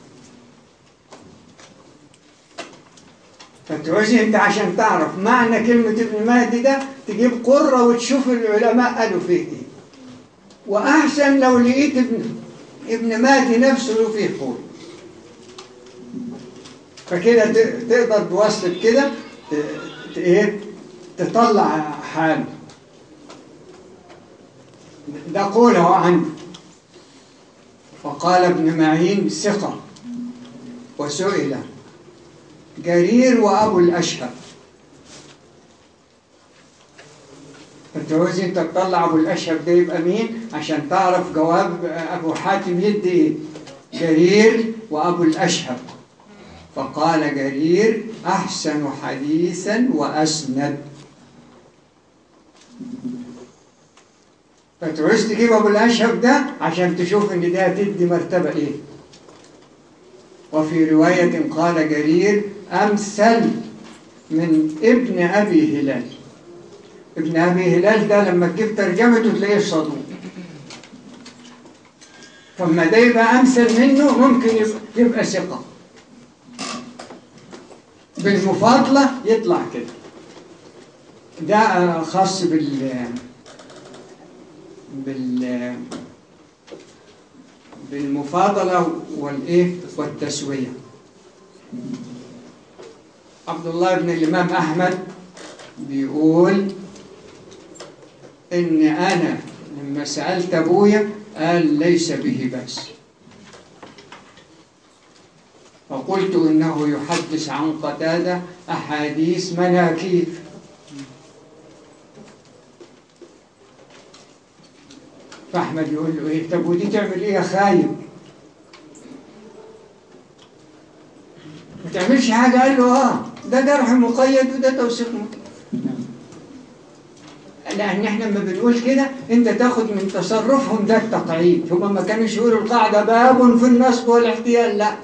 فتعوزي انت عشان تعرف معنى كلمة ابن مهدي ده تجيب قرة وتشوف العلماء قالوا فيه ايه وأحسن لو لقيت ابن ابن مهدي نفسه له فيه قول فكده ت- تقدر بواسطة كده ت- ت- ايه تطلع حاله ده قوله عنه وقال ابن معين ثقة وسئل جرير وأبو الأشهب فتعوز انت تطلع أبو الأشهب ده يبقى مين عشان تعرف جواب أبو حاتم يدي ايه جرير وأبو الأشهب فقال جرير أحسن حديثا وأسند فتعوز تجيب أبو الأشهب ده عشان تشوف إن ده تدي مرتبة إيه وفي رواية قال جرير أمثل من ابن أبي هلال ابن أبي هلال ده لما تجيب ترجمته تلاقيه صدوق فما ده يبقى أمثل منه ممكن يبقى, يبقى ثقة بالمفاضلة يطلع كده ده آه، خاص بال بال بالمفاضلة والإيه والتسوية عبد الله بن الإمام أحمد بيقول إن أنا لما سألت أبويا قال ليس به بأس فقلت إنه يحدث عن قتادة أحاديث مناكير فأحمد يقول له إيه طب ودي تعمل إيه يا خايب ما تعملش حاجة قال له آه ده جرح مقيد وده توثيق مقيد لأن إحنا لما بنقول كده أنت تاخد من تصرفهم ده التقعيد هم ما كانوش يقولوا القاعدة باب في النصب والاحتيال لا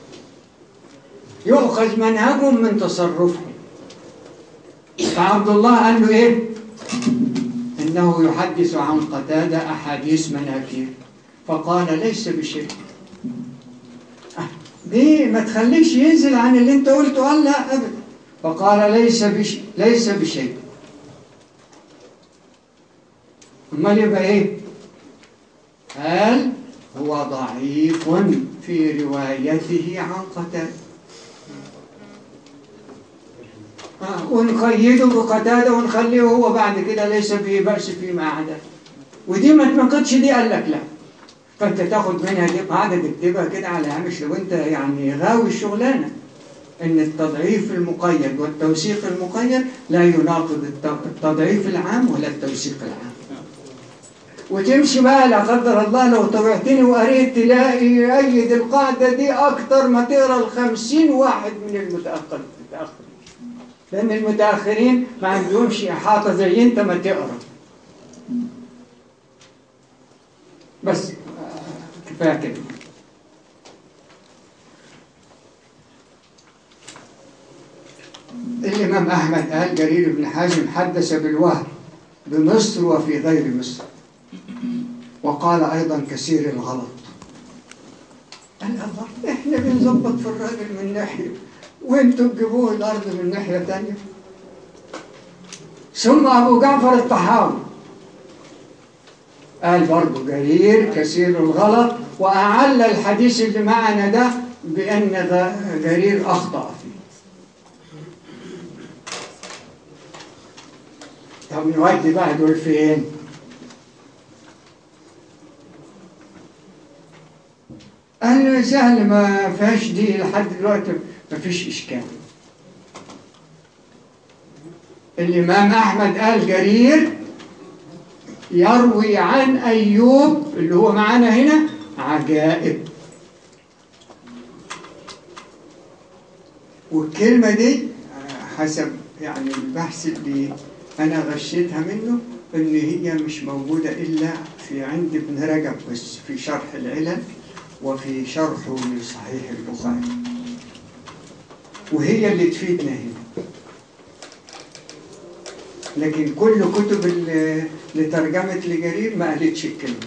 يؤخذ منهجهم من تصرفهم فعبد الله قال له إيه إنه يحدث عن قتادة أحاديث مناكير فقال ليس بشيء آه، دي ما تخليش ينزل عن اللي انت قلته قال لا أبدا فقال ليس بشيء ليس بشيء امال يبقى ايه قال هو ضعيف في روايته عن قتادة آه، ونقيده بقتادة ونخليه هو بعد كده ليس به بأس فيما عدا ودي ما تنقضش دي قال لك لا فانت تاخد منها دي قاعدة تكتبها كده على هامش لو انت يعني غاوي الشغلانة ان التضعيف المقيد والتوثيق المقيد لا يناقض الت- التضعيف العام ولا التوثيق العام وتمشي بقى لا قدر الله لو طبعتني وقريت تلاقي يؤيد القاعدة دي أكتر ما تقرا الخمسين واحد من المتأخر المتأخرين لأن المتأخرين ما عندهمش إحاطة زي أنت ما تقرا بس آه، كفاية كده الإمام أحمد قال جرير بن حازم حدث بالوهم بمصر وفي غير مصر وقال أيضا كثير الغلط قال الله إحنا بنظبط في الراجل من ناحية وانتوا تجيبوه الأرض من ناحية تانية ثم أبو جعفر الطحاوي قال برضه جرير كثير الغلط وأعل الحديث اللي معنا ده بأن غ- جرير أخطأ فيه طب نودي بقى دول فين؟ قال له سهل ما فيهاش دي لحد دلوقتي ما فيش إشكال الإمام أحمد قال جرير يروي عن أيوب اللي هو معانا هنا عجائب والكلمة دي آه، حسب يعني البحث اللي أنا غشيتها منه إن هي مش موجودة إلا في عند ابن رجب بس في شرح العلل وفي شرحه لصحيح البخاري وهي اللي تفيدنا هنا لكن كل كتب ال- لترجمة لجرير ما قالتش الكلمة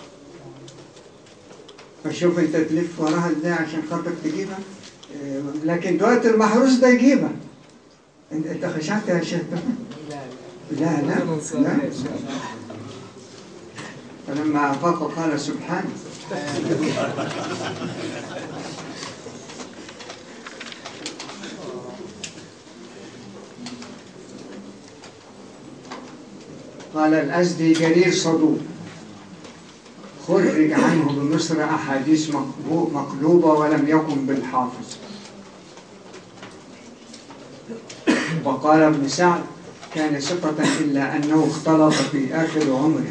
فشوف انت تلف وراها ازاي عشان خاطر تجيبها آه، لكن دلوقتي المحروس ده يجيبها انت انت خشعت يا شيخ لا لا لا فلما أفاق قال سبحانه قال الأزدي جرير صدوق خرج عنه بمصر أحاديث مقبو- مقلوبة ولم يكن بالحافظ وقال ابن سعد كان ثقة إلا أنه اختلط في آخر عمره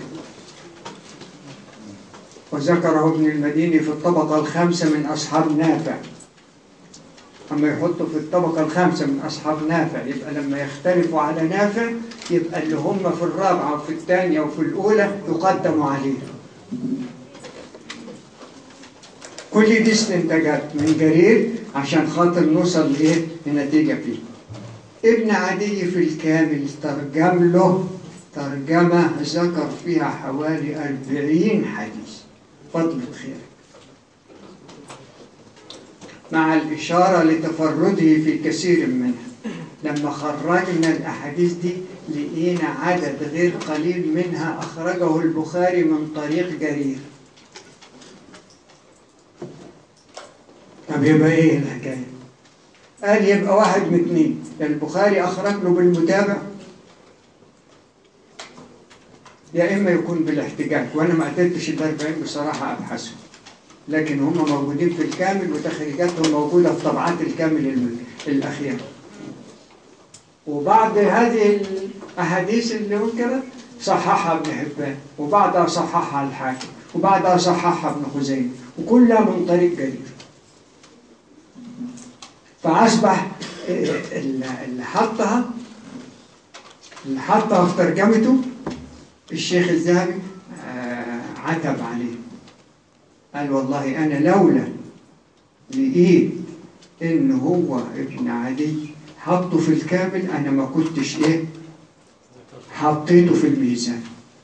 وذكره ابن المديني في الطبقة الخامسة من أصحاب نافع أما يحطوا في الطبقة الخامسة من أصحاب نافع يبقى لما يختلفوا على نافع يبقى اللي هم في الرابعة وفي الثانية وفي الأولى يقدموا عليه كل دي استنتاجات من جرير عشان خاطر نوصل لإيه لنتيجة فيه ابن عدي في الكامل ترجم له ترجمة ذكر فيها حوالي أربعين حديث فضل خير مع الإشارة لتفرده في كثير منها لما خرجنا الأحاديث دي لقينا عدد غير قليل منها أخرجه البخاري من طريق جرير طب يبقى إيه الحكاية؟ قال يبقى واحد من اتنين يا البخاري أخرج له بالمتابع يا إما يكون بالاحتجاج وأنا ما قدرتش الأربعين بصراحة أبحثهم لكن هم موجودين في الكامل وتخريجاتهم موجودة في طبعات الكامل الم- الأخيرة وبعض هذه الأحاديث اللي ذكرت صححها ابن حبان وبعدها صححها الحاكم وبعدها صححها ابن خزيمة وكلها من طريق جرير فأصبح اللي حطها اللي حطها في ترجمته الشيخ الذهبي آه، عتب عليه قال والله أنا لولا لقيت إن هو ابن عدي حطه في الكامل أنا ما كنتش إيه حطيته في الميزان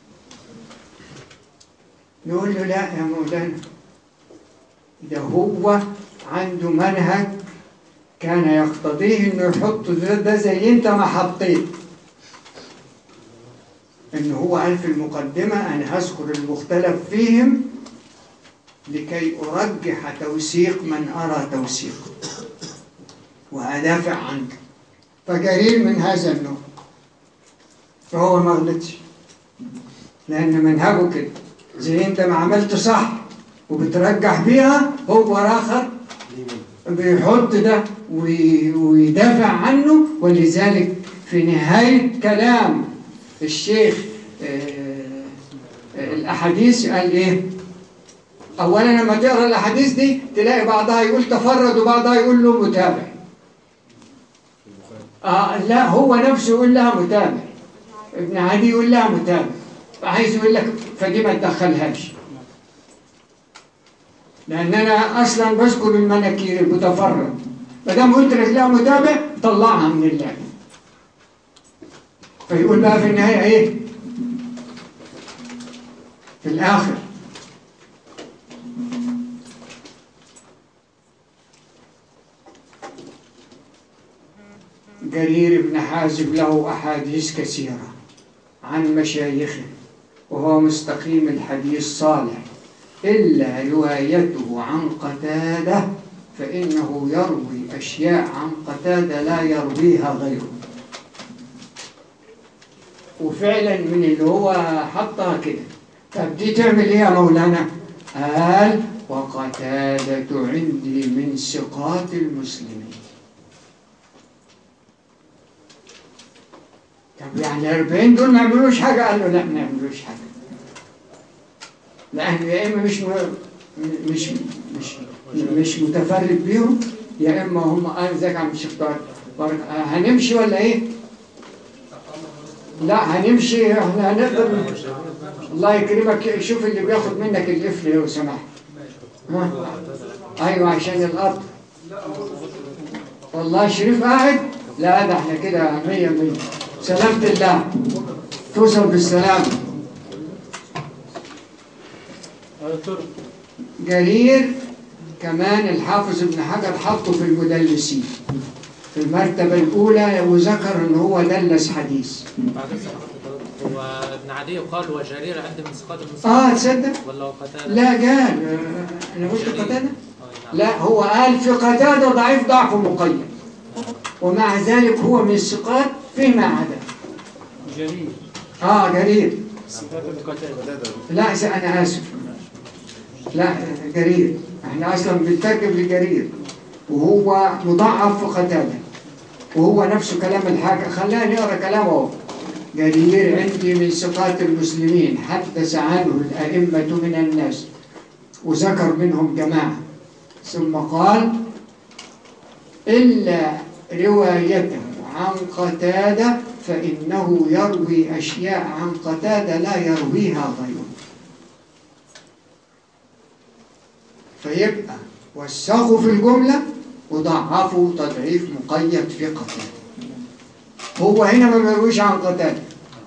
نقول له لا يا مولانا ده هو عنده منهج كان يقتضيه انه يحط ده, ده زي انت ما حطيت ان هو قال في المقدمة انا هذكر المختلف فيهم لكي ارجح توثيق من ارى توثيقه وادافع عنك فجرير من هذا النوع فهو ما غلطش لان منهجه كده زي انت ما عملت صح وبترجح بيها هو اخر بيحط ده وي- ويدافع عنه ولذلك في نهاية كلام الشيخ آه، آه، الأحاديث قال إيه؟ أولا لما تقرأ الأحاديث دي تلاقي بعضها يقول تفرد وبعضها يقول له متابع آه لا هو نفسه يقول لها متابع ابن عدي يقول لها متابع فعايز يقول لك فدي ما تدخلهاش لان انا اصلا بذكر المناكير المتفرد ما دام قلت لك لا متابع طلعها من اللعبه فيقول بقى في النهايه ايه في الاخر جرير بن حازم له أحاديث كثيرة عن مشايخه وهو مستقيم الحديث صالح إلا روايته عن قتادة فإنه يروي أشياء عن قتادة لا يرويها غيره وفعلا من اللي هو حطها كده طب دي تعمل ايه يا مولانا قال وقتادة عندي من ثقات المسلمين طب يعني الأربعين دول ما يعملوش حاجة قال له لا ما يعملوش حاجة لأن يا إما مش م... مش مش مش متفرد بيهم يا إما هم قال ازيك يا عم الشيخ طارق طارق، آه، هنمشي ولا إيه؟ لا هنمشي احنا هنقدر الله يكرمك شوف اللي بياخد منك القفل لو سمحت ها؟ ايوه عشان الارض والله شريف قاعد لا ده احنا كده مية مية سلامة الله توصل بالسلامة جرير كمان الحافظ ابن حجر حطه في المدلسين في المرتبة الأولى وذكر إن هو دلس حديث بعد الصحابة هو ابن عدي قال وجرير عند من ثقات المسلمين آه تصدق؟ ولا هو قتادة؟ لا قال آه، أنا قلت جرير. قتادة؟ آه، نعم. لا هو قال في قتادة ضعيف ضعف مقيد ومع ذلك هو من الثقات فيما عدا جميل اه جرير قتادة لا س- انا اسف لا جرير احنا اصلا بنترجم لجرير وهو مضاعف في قتادة وهو نفسه كلام الحاكم خلينا نقرا كلامه اهو. جرير عندي من ثقات المسلمين حدث عنه الأئمة من الناس وذكر منهم جماعة ثم قال إلا روايته عن قتادة فإنه يروي أشياء عن قتادة لا يرويها غيره فيبقى وسخوا في الجملة وضعفوا تضعيف مقيد في قتادة هو هنا ما بيرويش عن قتادة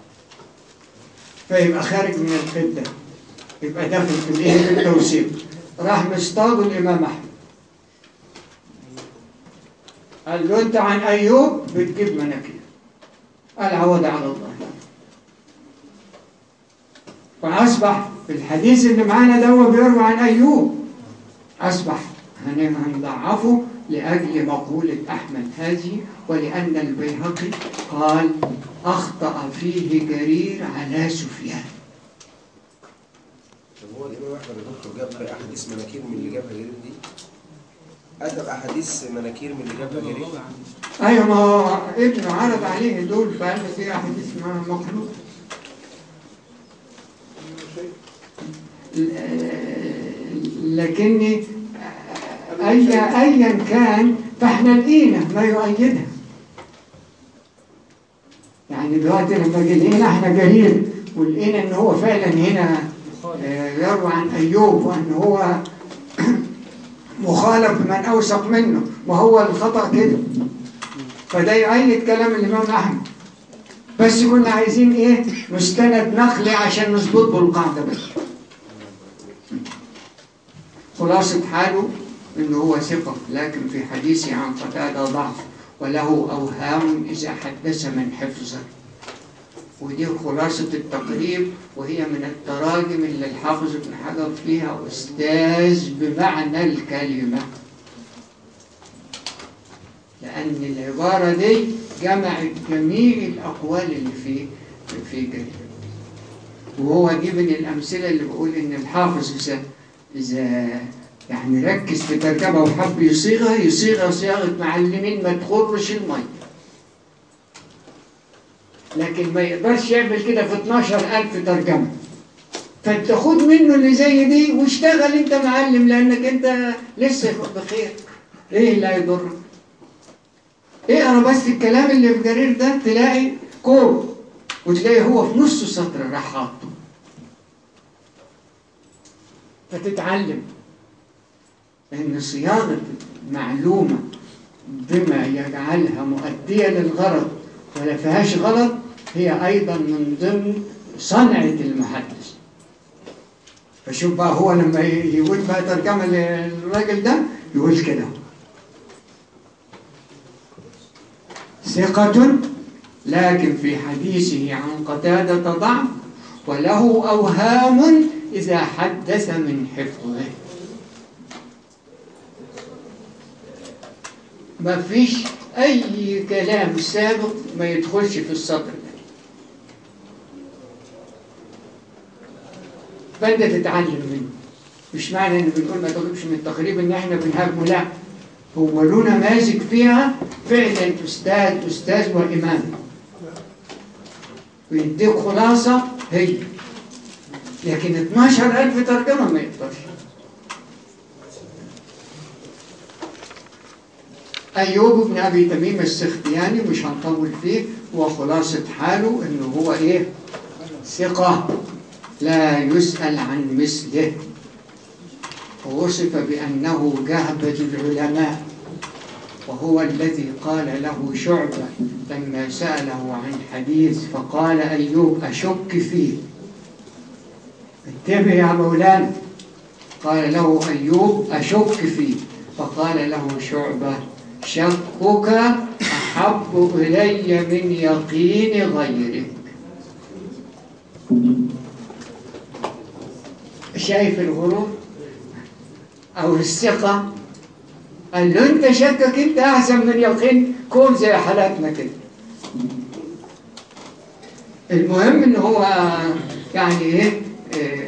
فيبقى خارج من القدة يبقى داخل في الايه في التوثيق راح مصطاد الإمام أحمد قال له أنت عن أيوب بتجيب مناكير قال عوض على الله فأصبح في الحديث اللي معانا ده هو بيروي عن أيوب أصبح هن- هنضعفه لأجل مقولة أحمد هذه ولأن البيهقي قال أخطأ فيه جرير على سفيان طب هو الإمام أحمد يا دكتور جاب أحاديث مناكير من اللي جابها جرير دي؟ أدب أحاديث مناكير من اللي جابها جرير؟ أيوة ما هو ابنه عرض عليه دول فقال له في أحاديث ما- مخلوق لكني أي أيا كان فاحنا لقينا ما يؤيدها يعني دلوقتي لما لقينا احنا جرير ولقينا ان هو فعلا هنا آه، يروى عن ايوب وان هو مخالف من اوثق منه ما هو الخطا كده فده يؤيد كلام الامام احمد بس كنا عايزين ايه مستند نقلي عشان نظبط له القاعده بس خلاصة حاله إنه هو ثقة لكن في حديثه عن قتادة ضعف وله أوهام إذا حدث من حفظه ودي خلاصة التقريب وهي من التراجم اللي الحافظ ابن حجر فيها أستاذ بمعنى الكلمة لأن العبارة دي جمعت جميع الأقوال اللي في في جرير وهو دي من الأمثلة اللي بقول إن الحافظ إذا إذا يعني ركز في ترجمة وحب يصيغها يصيغها صياغة معلمين ما تخرش المية لكن ما يقدرش يعمل كده في 12000 ترجمة فانت خد منه اللي زي دي واشتغل انت معلم لانك انت لسه بخير ايه اللي هيضرك اقرا بس الكلام اللي في جرير ده تلاقي كور وتلاقي هو في نص سطر راح حاطه فتتعلم ان صياغه معلومه بما يجعلها مؤديه للغرض ولا فيهاش غلط هي ايضا من ضمن صنعه المحدث فشوف بقى هو لما يقول بقى ترجمه للراجل ده يقول كده ثقة لكن في حديثه عن قتادة ضعف وله أوهام إذا حدث من حفظه ما فيش أي كلام سابق ما يدخلش في السطر ده فأنت تتعلم منه مش معنى إن بنقول ما تغلبش من التقريب إن إحنا بنهاجمه لا هو له نماذج فيها فعلا أستاذ أستاذ وإمام ويديك خلاصة هي لكن 12000 ترجمة ما يقدرش أيوب بن أبي تميم السختياني مش هنطول فيه وخلاصة حاله إنه هو إيه ثقة لا يسأل عن مثله ووصف بأنه جهبذ العلماء وهو الذي قال له شعبة لما سأله عن حديث فقال أيوب أشك فيه انتبه يا مولانا قال له أيوب أشك فيه فقال له شعبة شكك أحب إلي من يقين غيرك شايف الغرور أو الثقة قال له أنت شكك أنت أحسن من يقين كون زي حالاتنا كده المهم إن هو يعني إيه آه،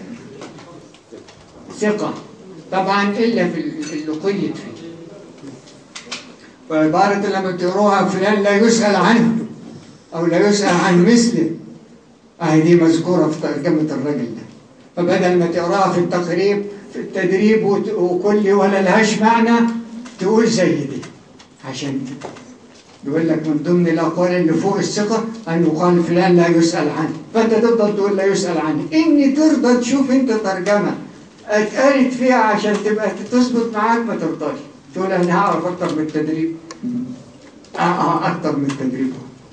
ثقة طبعا إلا في اللي قيد فيه وعبارة لما تقروها فلان لا يسأل عنه أو لا يسأل عن مثله أهي دي مذكورة في ترجمة الرجل ده فبدل ما تقراها في التقريب في التدريب وت- وكل ولا لهاش معنى تقول زي دي عشان يقول لك من ضمن الأقوال اللي فوق الثقة أن يقال فلان لا يسأل عنه فأنت تفضل تقول لا يسأل عنه إني ترضى تشوف أنت ترجمة اتقالت فيها عشان تبقى تظبط معاك ما ترضاش تقول أنا هعرف أكتر من التدريب آه آه أكتر من التدريب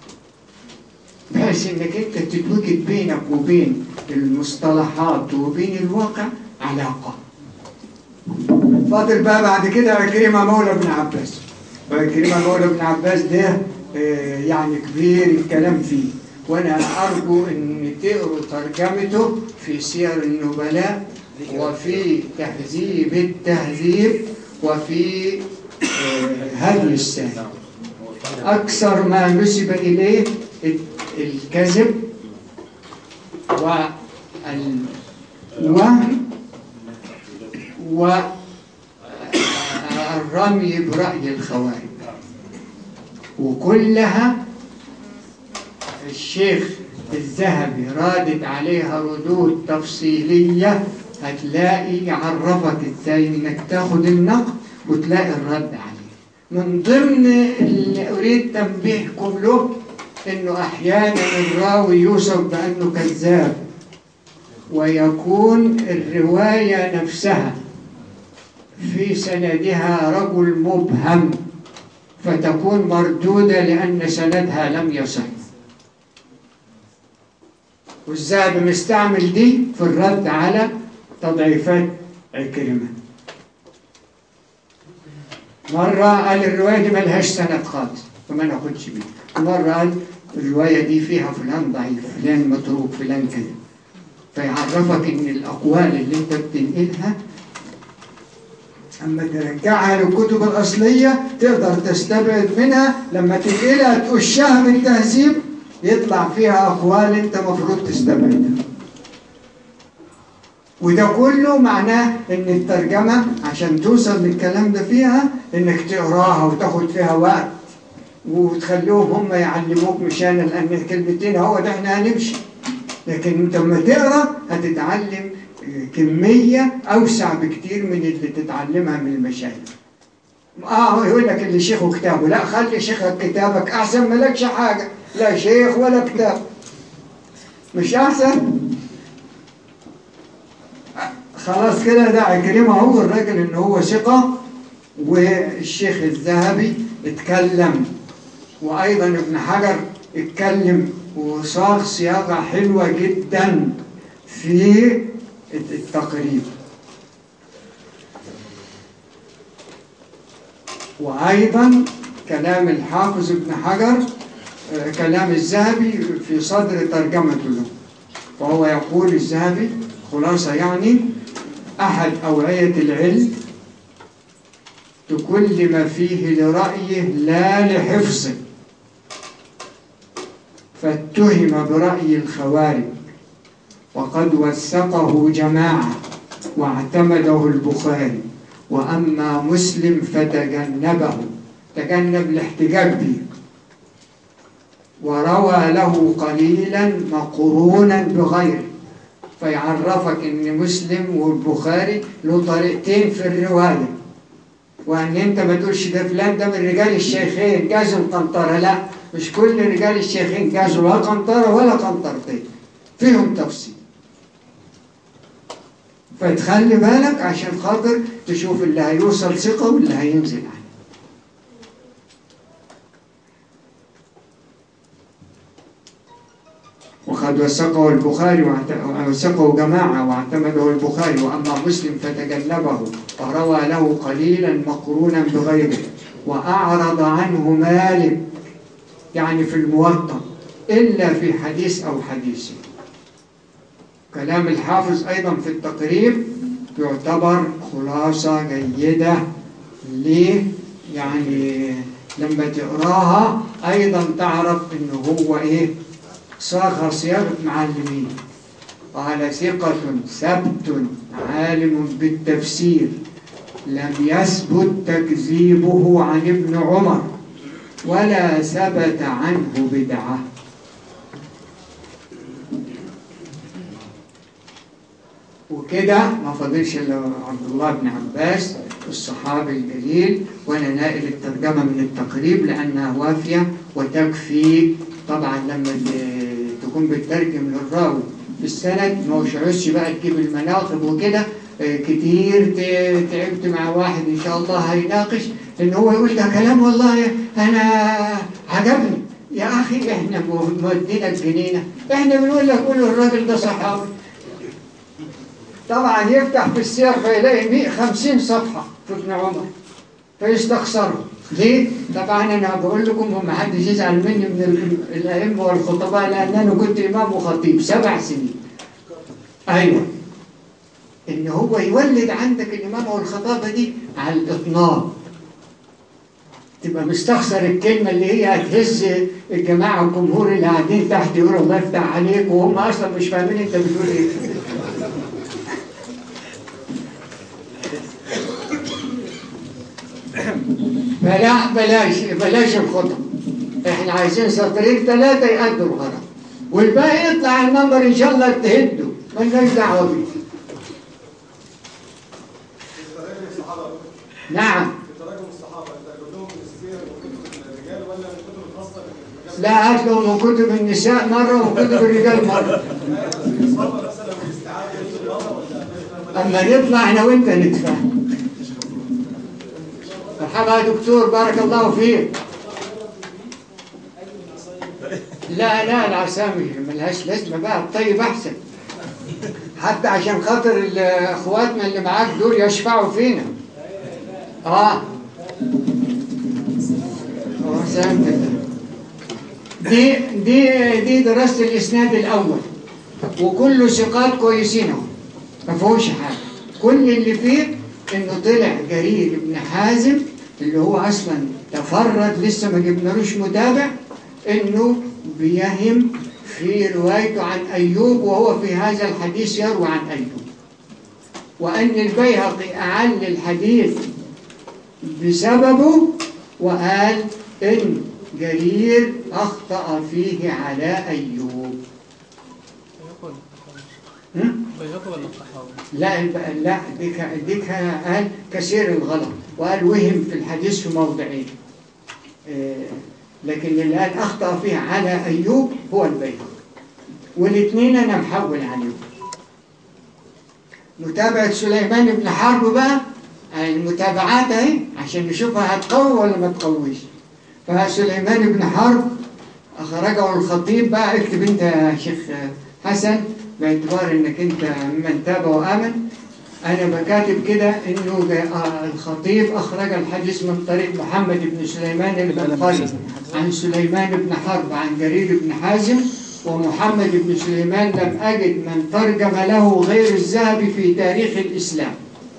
بحيث انك انت تتوجد بينك وبين المصطلحات وبين الواقع علاقة فاضل بقى بعد كده عكرمة مولى ابن عباس وعكرمة مولى ابن عباس ده آه، يعني كبير الكلام فيه وانا ارجو ان تقروا ترجمته في سير النبلاء وفي تهذيب التهذيب وفي آه، هدي السامي أكثر ما نسب إليه الكذب والوهم والرمي برأي الخوارج وكلها الشيخ الذهبي رادت عليها ردود تفصيلية هتلاقي يعرفك ازاي انك تاخد النقد وتلاقي الرد عليه من ضمن اللي اريد تنبيهكم له انه احيانا الراوي يوصف بانه كذاب ويكون الرواية نفسها في سندها رجل مبهم فتكون مردودة لأن سندها لم يصح والذهبي مستعمل دي في الرد على تضعيفات عكرمة مرة قال الرواية دي ملهاش سند خالص فما ناخدش بيه مرة قال الرواية دي فيها فلان ضعيف فلان متروك فلان كذا فيعرفك ان الأقوال اللي انت بتنقلها أما ترجعها للكتب الأصلية تقدر تستبعد منها لما تنقلها تقشها من تهذيب يطلع فيها أقوال أنت مفروض تستبعدها وده كله معناه ان الترجمة عشان توصل للكلام ده فيها انك تقراها وتاخد فيها وقت وتخليهم هم يعلموك مش انا لان الكلمتين هو ده احنا هنمشي لكن انت لما تقرا هتتعلم كمية اوسع بكتير من اللي تتعلمها من المشايخ اه يقول لك اللي شيخه كتابه لا خلي شيخك كتابك احسن مالكش حاجة لا شيخ ولا كتاب مش احسن خلاص كده ده عكرمة هو الراجل ان هو ثقة والشيخ الذهبي اتكلم وايضا ابن حجر اتكلم وصاغ صياغة حلوة جدا في التقريب وايضا كلام الحافظ ابن حجر آه، كلام الذهبي في صدر ترجمته له وهو يقول الذهبي خلاصة يعني أحد أوعية العلم كل ما فيه لرأيه لا لحفظه فاتهم برأي الخوارج وقد وثقه جماعة واعتمده البخاري وأما مسلم فتجنبه تجنب الاحتجاج به وروى له قليلا مقرونا بغيره فيعرفك ان مسلم والبخاري له طريقتين في الروايه وان انت ما تقولش ده فلان ده من رجال الشيخين جازوا القنطره لا مش كل رجال الشيخين جازوا لا قنطره ولا قنطرتين فيهم تفصيل فتخلي بالك عشان خاطر تشوف اللي هيوصل ثقه واللي هينزل عنه وقد وثقه البخاري واعت- وثقه جماعة واعتمده البخاري وأما مسلم فتجنبه فروى له قليلا مقرونا بغيره وأعرض عنه مالك يعني في الموطأ إلا في حديث أو حديثين كلام الحافظ أيضا في التقريب يعتبر خلاصة جيدة ليه يعني لما تقراها أيضا تعرف إنه هو إيه صاغ صياغة معلمين قال ثقة ثبت عالم بالتفسير لم يثبت تكذيبه عن ابن عمر ولا ثبت عنه بدعة وكده ما فضلش الا عبد الله بن عباس الصحابي الجليل وانا نائل الترجمه من التقريب لانها وافيه وتكفي طبعا لما ت- تكون بتترجم للراوي في السند ما هوش عوزش بقى تجيب المناقب وكده آه، كتير ت- تعبت مع واحد ان شاء الله هيناقش ان هو يقول ده كلام والله انا عجبني يا اخي احنا مودينا الجنينه احنا بنقول لك قول الراجل ده صحابي طبعا يفتح في السير فيلاقي 150 صفحة في ابن عمر فيستخسره ليه؟ طبعا انا بقول لكم وما حدش يزعل مني من ال- الائمه والخطباء لان انا كنت امام وخطيب سبع سنين. ايوه ان هو يولد عندك الامامه والخطابه دي على الاطناب. تبقى مستخسر الكلمه اللي هي هتهز الجماعه والجمهور اللي قاعدين تحت يقولوا الله يفتح عليك وهم اصلا مش فاهمين انت بتقول ايه. بلا بلاش بلاش الخطب احنا عايزين سطرين ثلاثة يأدوا الغرض والباقي يطلع على المنبر ان شاء الله تهده مالناش دعوة بيه نعم لا هات له من كتب النساء مرة ومن كتب الرجال مرة أما نطلع أنا وأنت نتفاهم مرحبا يا دكتور بارك الله فيك لا لا العسامي ملهاش لازمة بقى الطيب أحسن حتى عشان خاطر ال- اخواتنا اللي معاك دول يشفعوا فينا اه أحسنت دي دي دي دراسة الإسناد الأول وكله ثقات كويسين اهو ما فيهوش حاجة كل اللي فيه إنه طلع جرير بن حازم اللي هو أصلا تفرد لسه ما جبنالوش متابع إنه بيهم في روايته عن أيوب وهو في هذا الحديث يروي عن أيوب وأن البيهقي أعل الحديث بسببه وقال إن جرير أخطأ فيه على أيوب هم؟ بيهقي ولا الطحاوي؟ لا الب- لا ديك ديك قال كثير الغلط وقال وهم في الحديث في موضعين آه، لكن اللي قال أخطأ فيه على أيوب هو البيهقي والاثنين أنا محول عليهم متابعة سليمان بن حرب بقى المتابعات اهي عشان نشوفها هتقوي ولا ما تقويش فسليمان بن حرب أخرجه الخطيب بقى اكتب أنت يا شيخ حسن باعتبار إنك أنت من تاب وآمن أنا بكاتب كده إنه جا- آه، الخطيب أخرج الحديث من طريق محمد بن سليمان البخاري عن سليمان بن حرب عن جرير بن حازم ومحمد بن سليمان لم أجد من ترجم له غير الذهبي في تاريخ الإسلام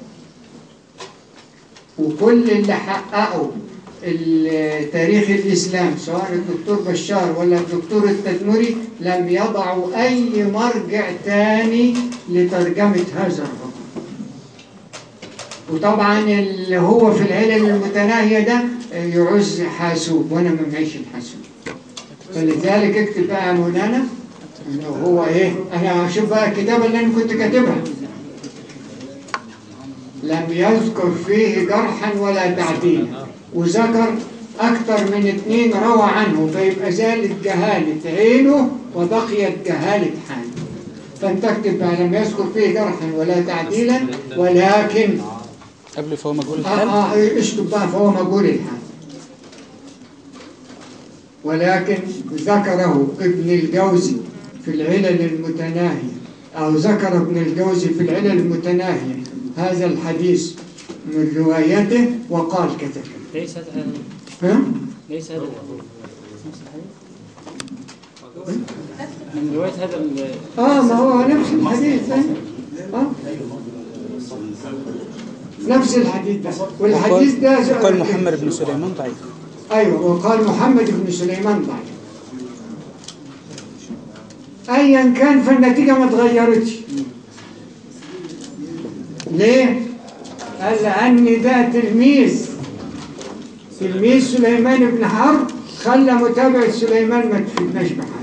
وكل اللي حققوا ال- تاريخ الإسلام سواء الدكتور بشار ولا الدكتور التدمري لم يضعوا أي مرجع تاني لترجمة هذا الرقم وطبعا اللي هو في العلل المتناهية ده يعز حاسوب وأنا ما معيش الحاسوب فلذلك اكتب بقى يا مولانا انه هو ايه انا هشوف بقى الكتابه اللي انا كنت كاتبها لم يذكر فيه جرحا ولا تعديلا وذكر اكثر من اثنين روى عنه فيبقى زالت جهاله عينه وبقيت جهاله حاله فانت اكتب بقى لم يذكر فيه جرحا ولا تعديلا ولكن قبل فهو مجهول آه الحال آه اشطب بقى فهو مقبول الحال ولكن ذكره ابن الجوزي في العلل المتناهية أو ذكر ابن الجوزي في العلل المتناهية هذا الحديث من روايته وقال كذا ليس هذا ها؟ ليس هذا من رواية هذا ال- آه ما هو نفس الحديث ده. آه نفس الحديث ده والحديث ده وقال محمد بن سليمان ضعيف أيوة وقال محمد بن سليمان ضعيف أيا كان فالنتيجة ما تغيرتش ليه؟ قال لأن ده تلميذ تلميذ سليمان بن حرب خلى متابعة سليمان ما تفيدناش بحاجة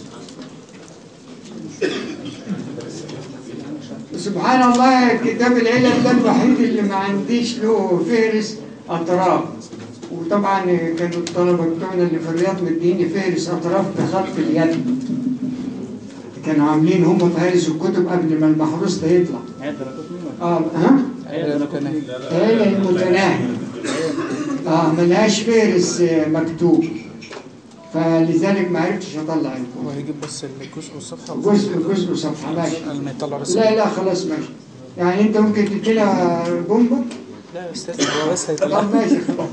سبحان الله كتاب العلم ده الوحيد اللي ما عنديش له فهرس أطراف وطبعا كانوا الطلبة بتوعنا اللي في الرياض مديني فهرس أطراف بخط اليد كانوا عاملين هم فهرس الكتب قبل ما المحروس ده يطلع اه ها هي المتناهي اه ملهاش فهرس آه، مكتوب فلذلك ما عرفتش اطلع الكتب وهيجيب بس الجزء والصفحة جزء جزء صفحه ماشي لما يطلع بس لا لا خلاص ماشي يعني انت ممكن تدينا بومبا لا يا استاذ هو بس طب هيطلع ماشي خلاص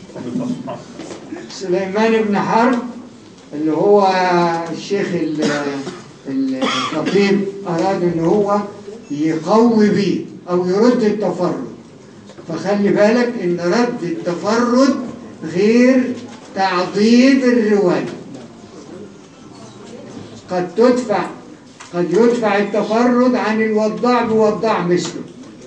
سليمان بن حرب اللي هو الشيخ ال- ال- الخطيب أراد إن هو يقوي بيه أو يرد التفرد فخلي بالك إن رد التفرد غير تعضيد الرواية قد تدفع قد يدفع التفرد عن الوضاع بوضاع مثله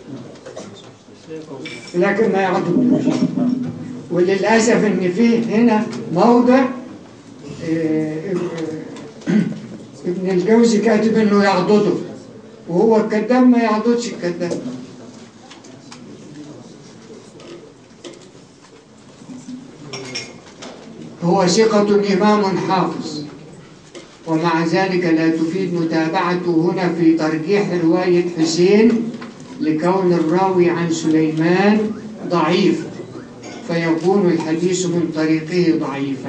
لكن ما يعضدوش وللأسف إن في هنا موضع آه، ابن- ابن الجوزي كاتب إنه يعضده وهو الكذاب ما يعضدش الكذاب هو ثقة إمام حافظ ومع ذلك لا تفيد متابعته هنا في ترجيح رواية حسين لكون الراوي عن سليمان ضعيف فيكون الحديث من طريقه ضعيفا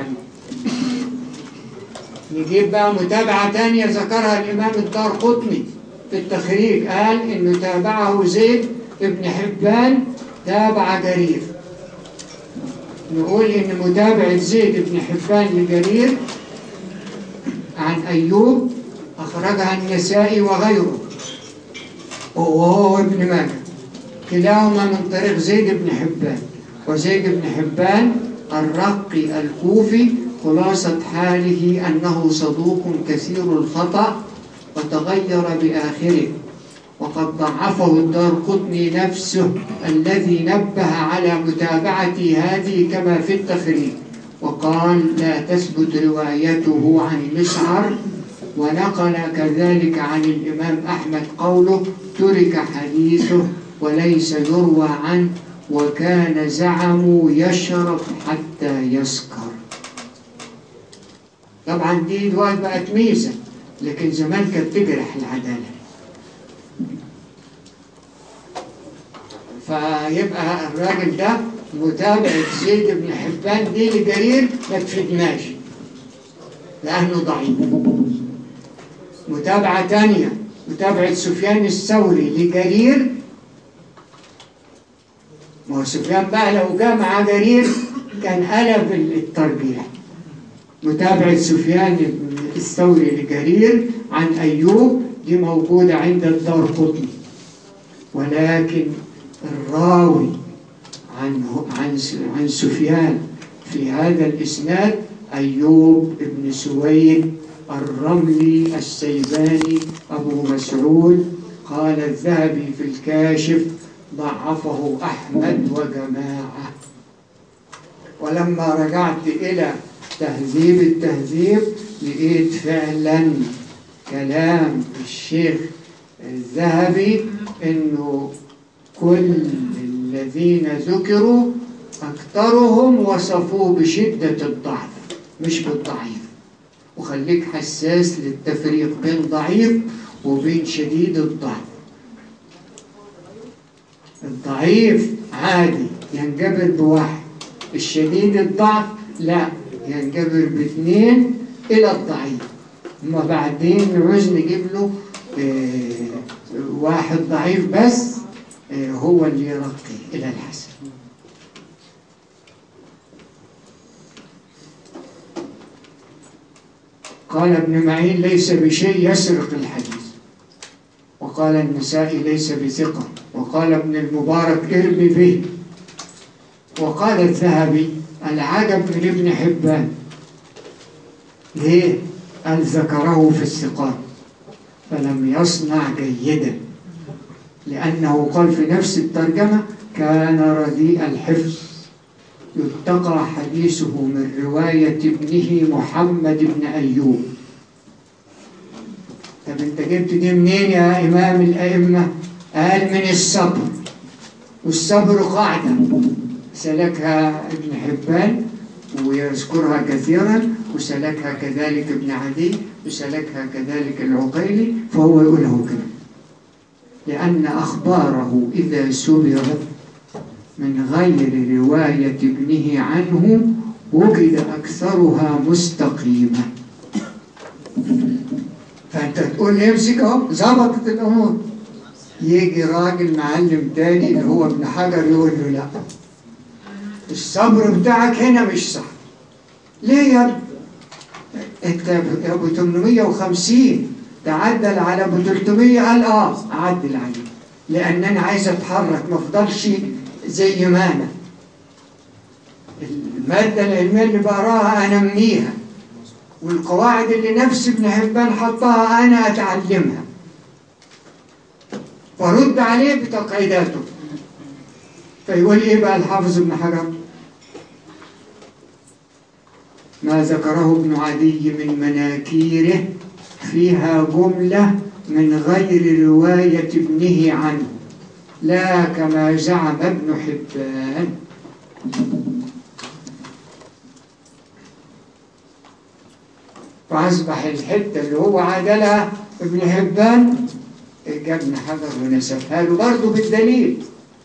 نجيب بقى متابعة تانية ذكرها الإمام الدار قطني في التخريج قال إنه تابعه زيد ابن حبان تابع جرير نقول إن متابعة زيد بن حبان لجرير عن أيوب أخرجها النسائي وغيره وهو ابن ماجه كلاهما من طريق زيد بن حبان وزيد بن حبان الرقي الكوفي خلاصة حاله أنه صدوق كثير الخطأ وتغير بآخره وقد ضعفه الدار قطني نفسه الذي نبه على متابعة هذه كما في التخريج وقال لا تثبت روايته عن مسعر ونقل كذلك عن الإمام أحمد قوله ترك حديثه وليس يروى عنه وكان زعموا يشرب حتى يسكر طبعا دي دلوقتي بقت ميزة لكن زمان كانت تجرح العدالة فيبقى الراجل ده متابعة زيد بن حبان دي لجرير ما تفيدناش لأنه ضعيف متابعة تانية متابعة سفيان الثوري لجرير ما هو سفيان بقى لو جاء مع جرير كان قلب الترجيح متابعة سفيان الثوري لجرير عن أيوب دي موجودة عند الدار قطني ولكن الراوي عن عن عن سفيان في هذا الإسناد أيوب بن سويد الرملي السيباني أبو مسعود قال الذهبي في الكاشف ضعفه أحمد وجماعة ولما رجعت إلى تهذيب التهذيب لقيت فعلا كلام الشيخ الذهبي انه كل الذين ذكروا اكثرهم وصفوه بشدة الضعف مش بالضعيف وخليك حساس للتفريق بين ضعيف وبين شديد الضعف الضعيف عادي ينجبر بواحد الشديد الضعف لا ينجبر باثنين إلى الضعيف ثم بعدين نعوز نجيب له آه، واحد ضعيف بس آه، هو اللي يرقي إلى الحسن قال ابن معين ليس بشيء يسرق الحديث وقال النسائي ليس بثقة وقال ابن المبارك ارمي به وقال الذهبي العجب من ابن حبان ليه؟ قال ذكره في الثقات فلم يصنع جيدا لأنه قال في نفس الترجمة كان رديء الحفظ يتقى حديثه من رواية ابنه محمد بن أيوب طب انت جبت دي منين يا إمام الأئمة قال من الصبر والصبر قاعدة سلكها ابن حبان ويذكرها كثيرا وسلكها كذلك ابن عدي وسلكها كذلك العقيلي فهو يقوله كده لأن أخباره إذا سبرت من غير رواية ابنه عنه وجد أكثرها مستقيمة فأنت تقول امسك اهو ظبطت الأمور يجي راجل معلم تاني اللي هو ابن حجر يقول له لا الصبر بتاعك هنا مش صح ليه يا ابني؟ انت يا ابو 850 تعدل على ابو 300 قال اه اعدل عليه لان انا عايز اتحرك ما افضلش زي ما انا الماده العلميه اللي بقراها انميها والقواعد اللي نفس ابن حبان حطها انا اتعلمها فرد عليه بتقعيداته فيقول ايه بقى الحافظ ابن حجر ما ذكره ابن عدي من مناكيره فيها جملة من غير رواية ابنه عنه لا كما زعم ابن حبان فأصبح الحتة اللي هو عدلها ابن حبان جاب ابن حجر ونسبها له برضه بالدليل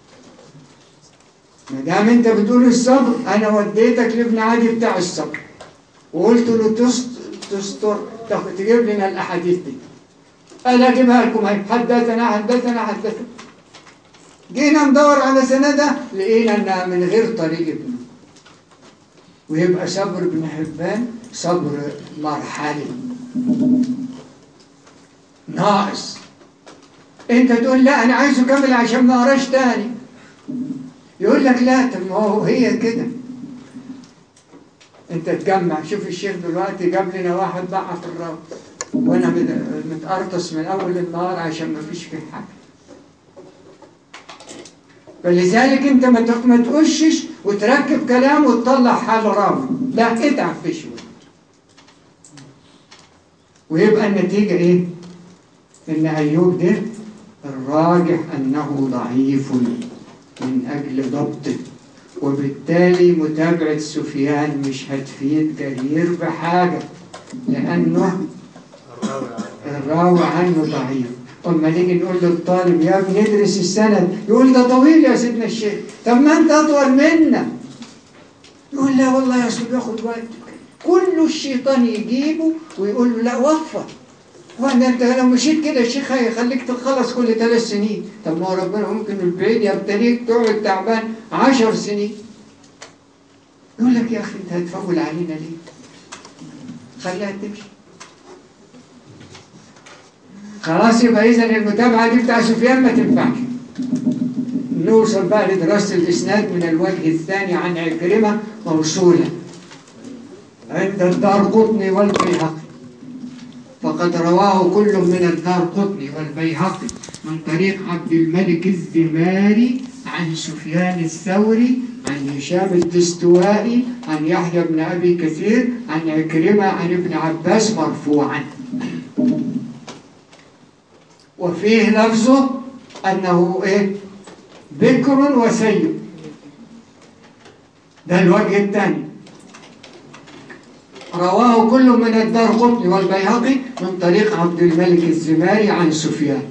ما دام انت بتقول الصبر انا وديتك لابن عدي بتاع الصبر وقلت له تست- تستر تاخد- تجيب لنا الاحاديث دي قال اجيبها لكم اهي حدثنا حدثنا حدثنا جينا ندور على سندة لقينا انها من غير طريق ابنه ويبقى صبر ابن حبان صبر مرحلي ناقص انت تقول لا انا عايزه كامل عشان ما اقراش تاني يقول لك لا طب ما هو هي كده انت تجمع شوف الشيخ دلوقتي جاب لنا واحد بقى في الروض وانا مت- متقرطس من اول النهار عشان ما فيش فيه حاجه فلذلك انت ما تق- ما تقشش وتركب كلام وتطلع حال راوي لا اتعب في شويه ويبقى النتيجه ايه؟ ان ايوب ده الراجح انه ضعيف من اجل ضبطه وبالتالي متابعه سفيان مش هتفيد جرير بحاجه لانه الراوي عنه ضعيف اما نيجي نقول للطالب يا ابني ادرس السند يقول ده طويل يا سيدنا الشيخ طب ما انت اطول منا يقول لا والله يا سيدي ياخد وقت كله الشيطان يجيبه ويقول له لا وفر وانا انت لو مشيت كده الشيخ هيخليك تخلص كل ثلاث سنين طب ما هو ربنا ممكن البعيد يبتليك تقعد تعبان عشر سنين يقول لك يا اخي انت هتفول علينا ليه؟ خليها تمشي خلاص يبقى اذا المتابعه دي بتاع سفيان ما تنفعش نوصل بقى لدراسه الاسناد من الوجه الثاني عن عكرمه موصولا عند الدار قطني والبيهقي فقد رواه كل من الدار قطني والبيهقي من طريق عبد الملك الزماري عن سفيان الثوري عن هشام الدستوائي عن يحيى بن ابي كثير عن عكرمه عن ابن عباس مرفوعا وفيه لفظه أنه إيه بكر وسيد ده الوجه الثاني رواه كل من الدار قطني والبيهقي من طريق عبد الملك الزماري عن سفيان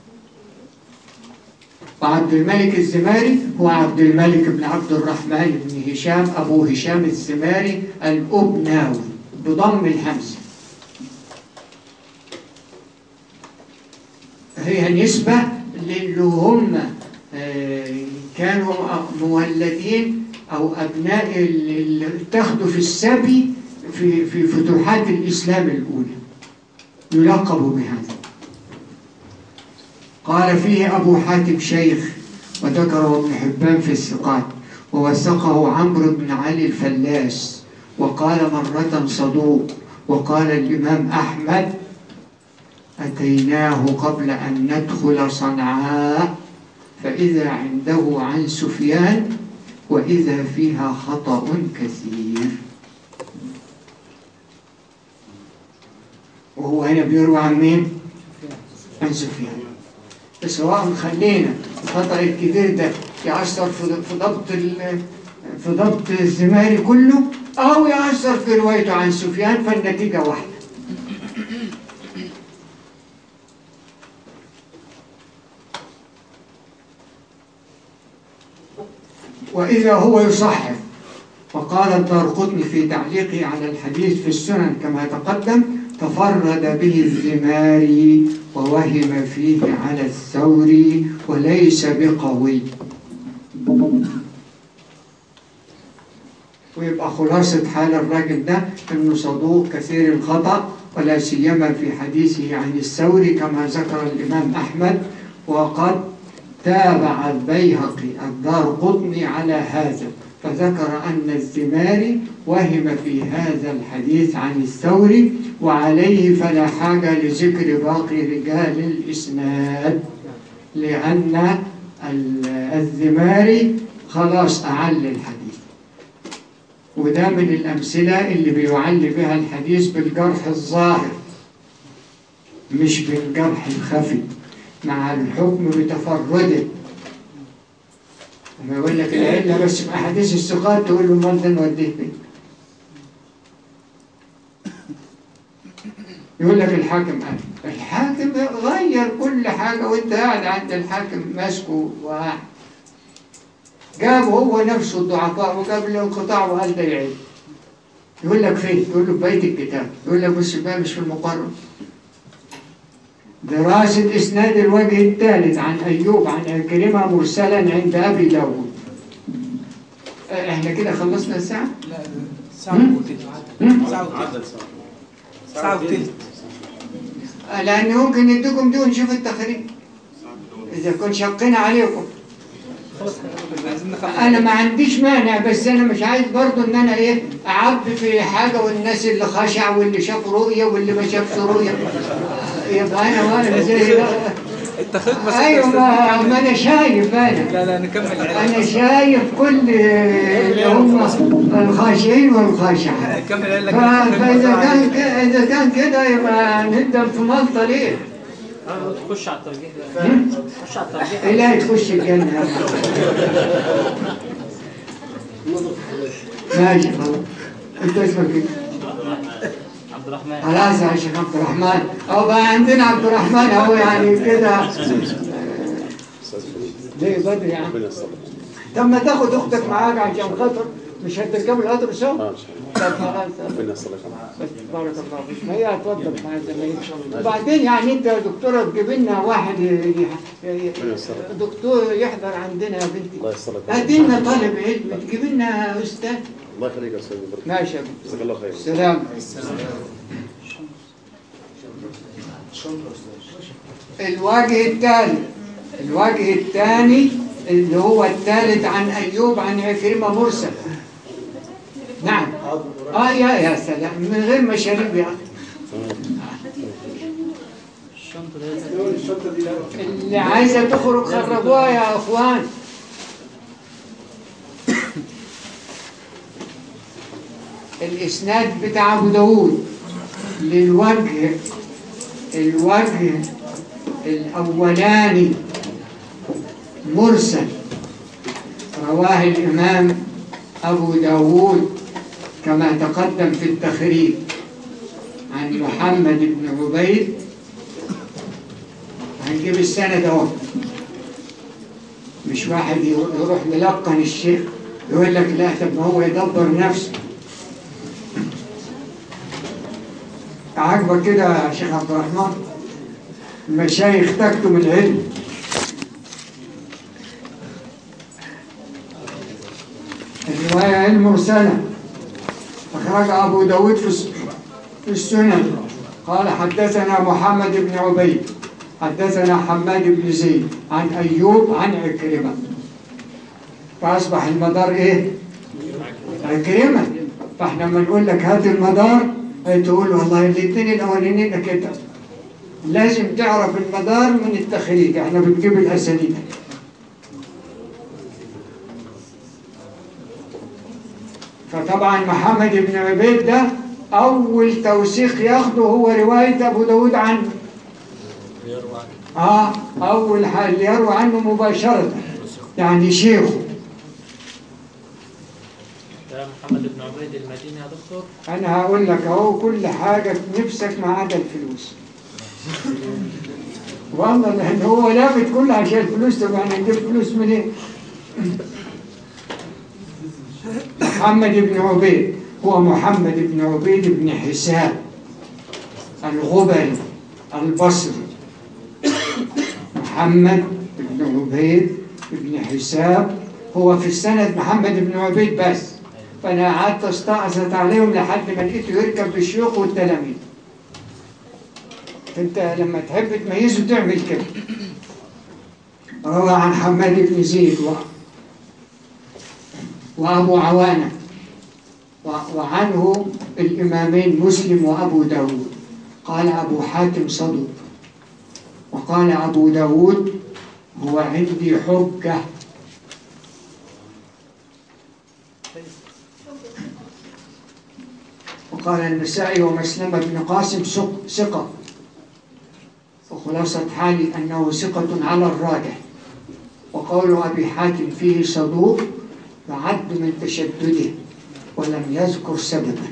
وعبد الملك الزماري هو عبد الملك بن عبد الرحمن بن هشام أبو هشام الزماري الأبناوي بضم الهمزة هي نسبة للي هم آه، كانوا مولدين أو أبناء اللي اتخذوا في السبي في في فتوحات الإسلام الأولى يلقبوا بهذا قال فيه أبو حاتم شيخ وذكره ابن حبان في الثقات ووثقه عمرو بن علي الفلاس وقال مرة صدوق وقال الإمام أحمد أتيناه قبل أن ندخل صنعاء فإذا عنده عن سفيان وإذا فيها خطأ كثير وهو هنا بيروى عن مين؟ عن سفيان سواء خلينا الخطأ الكبير ده يأثر في في ضبط ال- في ضبط الزماري كله أو يأثر في روايته عن سفيان فالنتيجة واحدة وإذا هو يصحح وقال الدارقطني في تعليقه على الحديث في السنن كما تقدم تفرد به الزماري ووهم فيه على الثوري وليس بقوي ويبقى خلاصة حال الراجل ده انه صدوق كثير الخطأ ولا سيما في حديثه عن الثوري كما ذكر الإمام أحمد وقد تابع البيهقي الدار قطني على هذا فذكر أن الزماري وهم في هذا الحديث عن الثوري وعليه فلا حاجة لذكر باقي رجال الإسناد لأن ال- الزماري خلاص أعل الحديث وده من الأمثلة اللي بيعل بها الحديث بالجرح الظاهر مش بالجرح الخفي مع الحكم بتفرده لما يقول لك العلة بس في أحاديث الثقات تقول له امال ده نوديه فين؟ يقول لك الحاكم قال الحاكم غير كل حاجة وانت قاعد عند الحاكم ماسكه وقاعد جاب هو نفسه الضعفاء وجاب الانقطاع وقال ده يعيد يقول لك فين؟ يقول له في بيت الكتاب يقول لك بص بقى مش في المقرر دراسة إسناد الوجه الثالث عن أيوب عن عكرمة مرسلا عند أبي داود آه، إحنا كده خلصنا الساعة؟ لا ساعة وتلت هم؟ ساعة وتلت ساعة وتلت آه، لأن ممكن نديكم دون نشوف التخريج إذا كنت شقنا عليكم خلاص عايزين نخلص أنا ما عنديش مانع بس أنا مش عايز برضو إن أنا إيه أعبي في حاجة والناس اللي خشع واللي شاف رؤية واللي ما شافش رؤية يبقى أنا واقف زي ده. التخريج بس ايوه ما, ما انا شايف انا لا لا نكمل العلم انا شايف كل اللي هم الخاشعين والخاشعات نكمل العلم ف- فاذا كان ك- اذا كان كده يبقى نقدر في مالطا ليه؟ خش على الترجيح ده خش على الترجيح لا تخش الجنه ماشي خلاص انت اسمك ايه؟ عبد الرحمن خلاص يا شيخ عبد الرحمن او بقى عندنا عبد الرحمن اهو يعني كده ليه بدري يعني طب ما تاخد اختك معاك عشان خاطر مش هتركبوا القطر سوا؟ طب خلاص بس بارك الله فيك ما هي هتوضب مع الزمايل وبعدين يعني انت يا دكتوره تجيب لنا واحد ي- ي- دكتور يحضر عندنا يا بنتي الله يسلمك هاتي لنا طالب علم تجيب لنا استاذ الله يخليك يا استاذ ماشي يا بنتي جزاك الله خير سلام الوجه الثالث الوجه الثاني اللي هو الثالث عن ايوب عن عكرمه مرسل نعم اه يا يا سلام من غير مشاريب يا اخي اللي عايزه تخرج خرجوها يا اخوان الاسناد بتاع ابو داود للوجه الوجه الاولاني مرسل رواه الامام ابو داود كما تقدم في التخريج عن محمد بن عبيد هنجيب السند اهو مش واحد يروح ملقن الشيخ يقول لك لا طب ما هو يدبر نفسه عاجبك كده يا شيخ عبد الرحمن المشايخ تكتم العلم الرواية المرسلة أخرج أبو داود في الس- في السنن قال حدثنا محمد بن عبيد حدثنا حماد بن زيد عن أيوب عن عكرمة فأصبح المدار إيه؟ عكرمة فإحنا لما نقول لك هات المدار تقول والله الاثنين الأولانيين كده لازم تعرف المدار من التخريج احنا بنجيب الأسانيد فطبعا محمد بن عبيد ده أول توثيق ياخده هو رواية أبو داود عنه آه أول حال يروى عنه مباشرة يعني شيخه ده محمد بن عبيد المديني يا دكتور أنا هقول لك أهو كل حاجة في نفسك ما عدا الفلوس والله لأن هو لافت كل عشان الفلوس طب يعني نجيب فلوس منين؟ محمد بن عبيد هو محمد بن عبيد بن حساب الغبري البصري محمد بن عبيد بن حساب هو في السند محمد بن عبيد بس فانا قعدت استعصت عليهم لحد ما لقيته يركب بالشيوخ والتلاميذ فانت لما تحب تميزه تعمل كده روى عن حماد بن زيد و... وابو عوانه و... وعنه الامامين مسلم وابو داود قال ابو حاتم صدوق وقال ابو داود هو عندي حجه وقال النسائي ومسلمة بن قاسم ثق- ثقة وخلاصة حالي أنه ثقة على الراجح وقول أبي حاتم فيه صدوق يعد من تشدده ولم يذكر سببا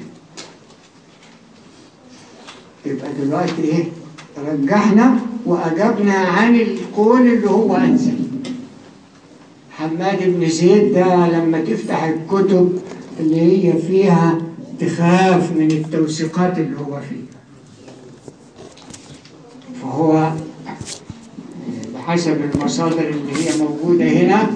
يبقى دلوقتي إيه رجحنا وأجبنا عن القول اللي هو أنزل حماد بن زيد ده لما تفتح الكتب اللي هي فيها تخاف من التوثيقات اللي هو فيها فهو بحسب المصادر اللي هي موجودة هنا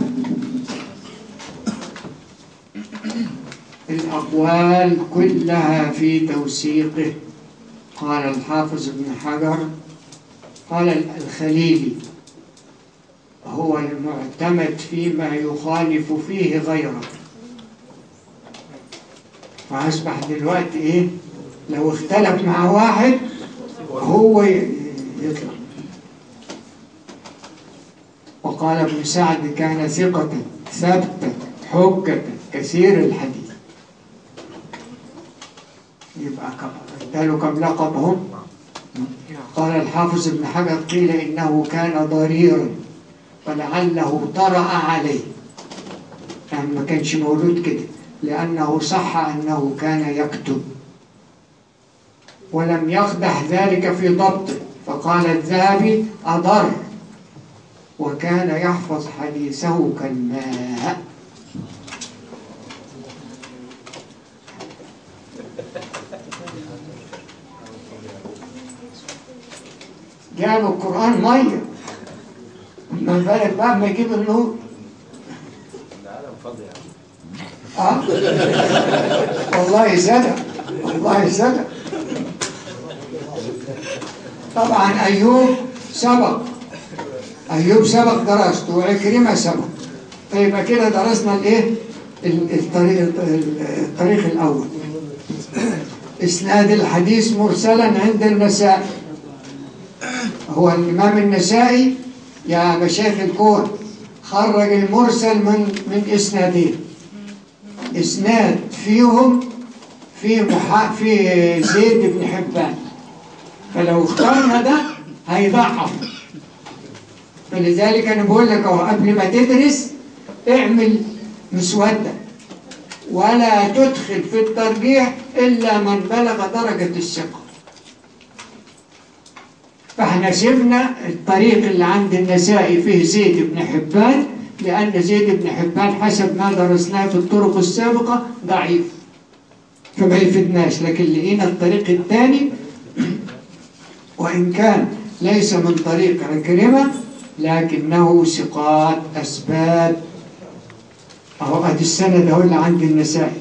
الأقوال كلها في توثيقه قال الحافظ ابن حجر قال الخليلي هو المعتمد فيما يخالف فيه غيره فأصبح دلوقتي إيه لو اختلف مع واحد هو ي- يطلع وقال ابن سعد كان ثقة ثبتا حجة كثير الحديث يبقى كم- اداله كم لقب هم قال الحافظ ابن حجر قيل إنه كان ضريرا فلعله طرأ عليه يعني ما كانش مولود كده لأنه صح أنه كان يكتب ولم يقدح ذلك في ضبطه فقال الذهبي أضر وكان يحفظ حديثه كالماء جاب القرآن مية ما بالك بقى ما يجيب النور العالم فاضي يعني اه والله صدق والله صدق طبعا ايوب سبق ايوب سبق درسته وعكرمه سبق فيبقى كده درسنا الايه ال- الطريق الطريق الاول اسناد الحديث مرسلا عند النسائي هو الامام النسائي يا مشايخ الكون خرج المرسل من من اسنادين اسناد فيهم في محا في زيد بن حبان فلو اخترنا ده هيضعف فلذلك انا بقول لك اهو قبل ما تدرس اعمل مسوده ولا تدخل في الترجيح الا من بلغ درجه الثقه فاحنا سيبنا الطريق اللي عند النسائي فيه زيد بن حبان لأن زيد بن حبان حسب ما درسناه في الطرق السابقة ضعيف فما يفيدناش لكن لقينا الطريق الثاني وإن كان ليس من طريق عكرمة لكنه ثقات أسباب أهو أدي السند أهو اللي عند النسائي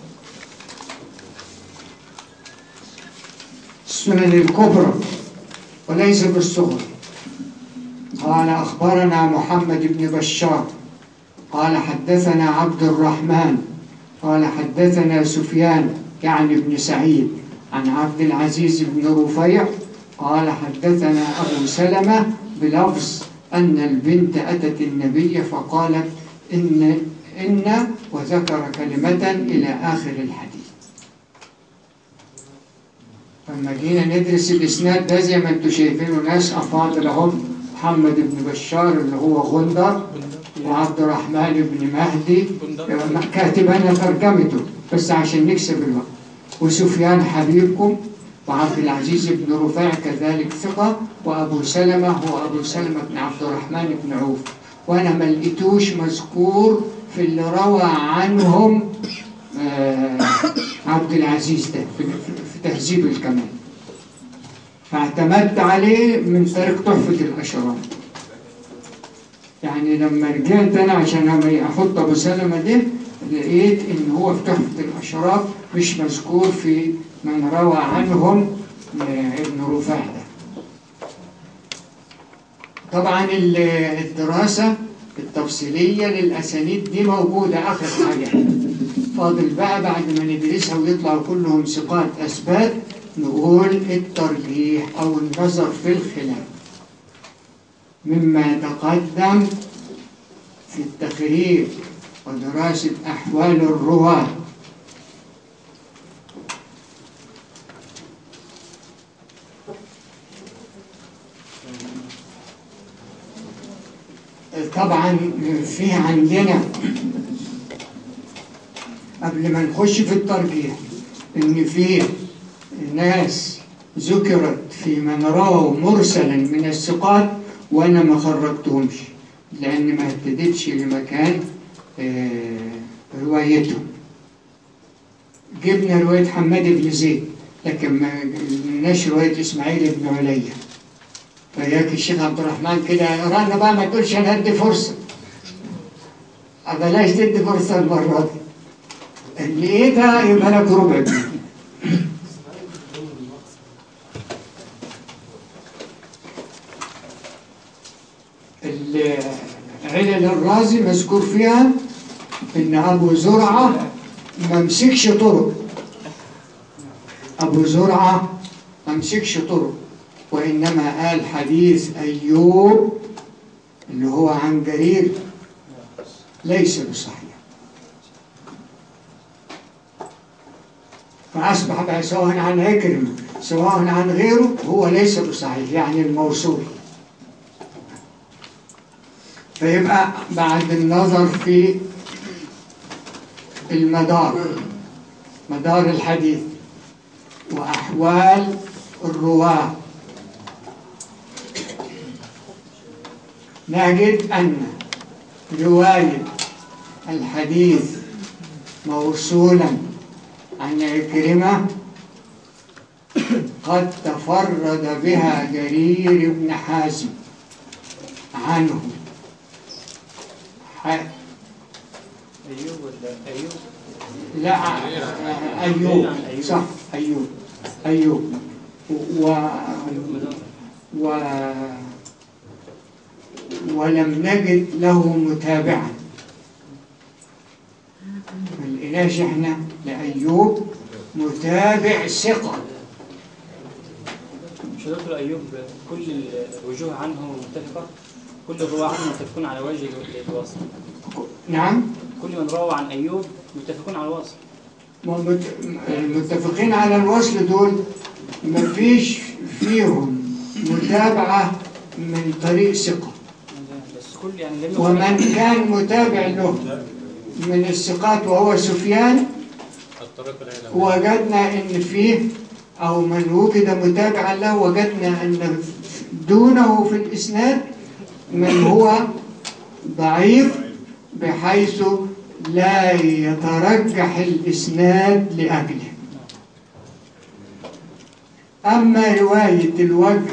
السنن الكبرى وليس بالصغر قال أخبرنا محمد بن بشار قال حدثنا عبد الرحمن قال حدثنا سفيان يعني ابن سعيد عن عبد العزيز بن رفيع قال حدثنا أبو سلمة بلفظ أن البنت أتت النبي فقالت إن إن وذكر كلمة إلى آخر الحديث لما جينا ندرس الإسناد ده زي ما انتم شايفينه ناس أفاضل هم محمد بن بشار اللي هو غندر وعبد الرحمن بن مهدي كاتب أنا ترجمته بس عشان نكسب الوقت وسفيان حبيبكم وعبد العزيز بن رفاع كذلك ثقة وأبو سلمة هو أبو سلمة بن عبد الرحمن بن عوف وأنا ما لقيتوش مذكور في اللي روى عنهم آه، عبد العزيز ده في, في تهذيب الكمال فاعتمدت عليه من طريق تحفة الأشراف يعني لما رجعت أنا عشان أما أحط أبو سلمة ده لقيت إن هو في تحفة الأشراف مش مذكور في من روى عنهم آه، ابن رفاع ده طبعا ال- الدراسة التفصيلية للأسانيد دي موجودة آخر حاجة فاضل بقى بعد ما ندرسها ويطلعوا كلهم ثقات أثبات نقول الترجيح أو النظر في الخلاف مما تقدم في التخريج ودراسة أحوال الرواة طبعا في عندنا قبل ما نخش في الترجيح ان في ناس ذكرت في من رووا مرسلا من الثقات وانا ما خرجتهمش لان ما اهتدتش لمكان آه، روايتهم جبنا رواية حماد بن زيد لكن ما جبناش رواية اسماعيل بن عليا فياك الشيخ عبد الرحمن كده رانا بقى ما تقولش انا هدي فرصة بلاش تدي فرصة المرة دي اللي ايه ده يبقى لك ربع جنيه ال- علل الرازي مذكور فيها ان ابو زرعه ما مسكش طرق ابو زرعه ما مسكش طرق وانما قال حديث ايوب اللي هو عن جرير ليس بصحيح فأصبح بقى سواء عن عكرمة سواء عن غيره هو ليس بصحيح يعني الموصول فيبقى بعد النظر في المدار مدار الحديث وأحوال الرواة نجد أن رواية الحديث موصولا عن عكرمة قد تفرد بها جرير بن حازم عنه ح- ايوب ولا ايوب لا أيوب صح أيوب أيوب و و ولم نجد له متابعا ما لقيناش احنا لأيوب متابع ثقة مش دكتور ايوب كل الوجوه عنه متفقه كل الرواه عنه متفقون على وجه الوصف نعم كل من روى عن ايوب متفقون على الوصف مت- المتفقين على الوصل دول مفيش فيهم متابعة من طريق ثقة بس كل يعني لم يكن ومن كان متابع له من الثقات وهو سفيان الطريق العلمي وجدنا ان فيه او من وجد متابعا له وجدنا ان دونه في الاسناد من هو ضعيف بحيث لا يترجح الاسناد لاجله اما روايه الوجه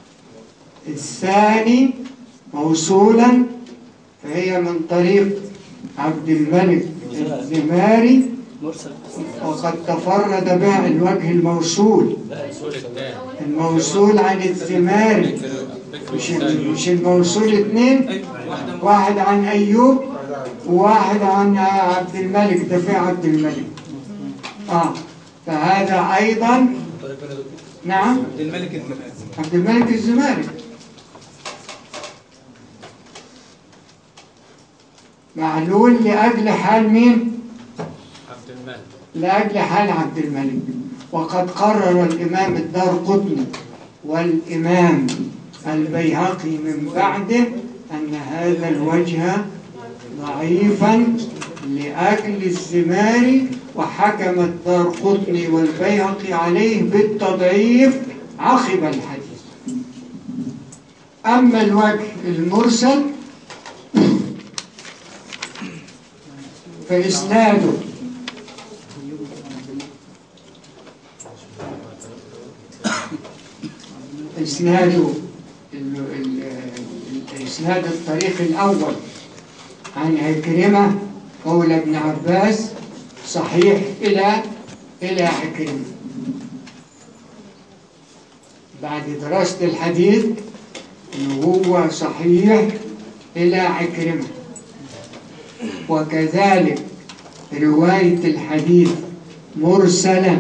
الثاني موصولا فهي من طريق عبد الملك الزماري مرسل وقد تفرد بها الوجه الموصول الأصول الثاني الموصول عن الزماري بكر مش والثاني مش الموصول اثنين واحد عن ايوب وواحد عن عبد الملك ده في عبد الملك اه فهذا ايضا نعم عبد الملك الزمان عبد الملك الزمالك معلول لأجل حال مين؟ عبد الملك لأجل حال عبد الملك وقد قرر الإمام الدار قطني والإمام البيهقي من بعده أن هذا الوجه ضعيفا لأجل الزماري وحكم الدار قطني والبيهقي عليه بالتضعيف عقب الحديث أما الوجه المرسل فإسناده إسناده ال- ال- ال- إسناد الطريق الأول عن عكرمة قول ابن عباس صحيح إلى إلى عكرمة بعد دراسة الحديث إنه هو صحيح إلى عكرمة وكذلك رواية الحديث مرسلا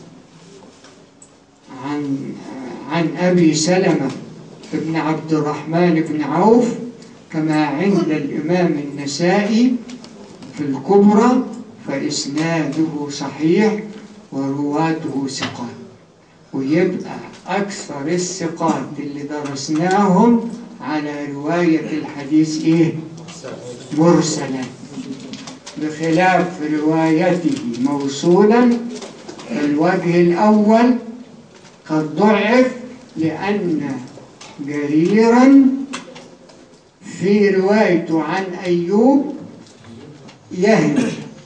عن عن أبي سلمة بن عبد الرحمن بن عوف كما عند الإمام النسائي في الكبرى فإسناده صحيح ورواته ثقات ويبقى أكثر الثقات اللي درسناهم على رواية الحديث إيه؟ مرسلا بخلاف روايته موصولا الوجه الأول قد ضعف لأن جريرا في روايته عن أيوب يهم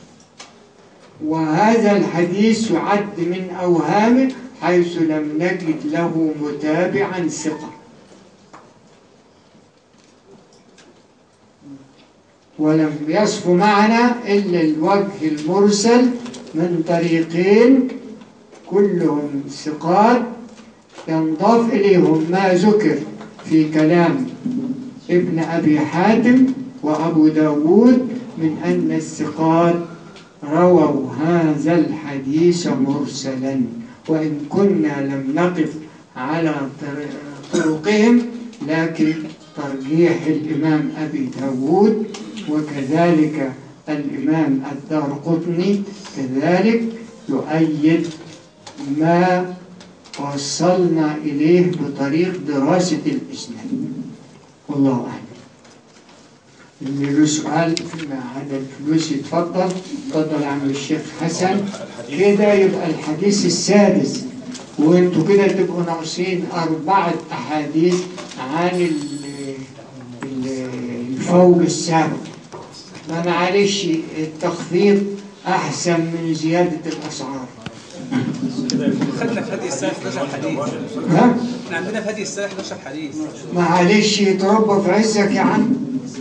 وهذا الحديث يعد من أوهامه حيث لم نجد له متابعا ثقة ولم يصف معنا إلا الوجه المرسل من طريقين كلهم ثقات ينضاف إليهم ما ذكر في كلام ابن أبي حاتم وأبو داود من أن الثقات رووا هذا الحديث مرسلا وإن كنا لم نقف على طر- طرقهم لكن ترجيح الإمام أبي داود وكذلك الإمام الدار قطني كذلك يؤيد ما وصلنا إليه بطريق دراسة الإسلام والله أعلم اللي له سؤال فيما عدا الفلوس يتفضل اتفضل عم الشيخ حسن كده يبقى الحديث السادس وانتوا كده تبقوا ناقصين أربعة أحاديث عن ال- ال- الفوج السابق فمعلش التخفيض أحسن من زيادة الأسعار خدنا في هدي الساعة 11 حديث ها؟ احنا عندنا في هدي الساعة 11 حديث معلش يتربى في عزك يا عم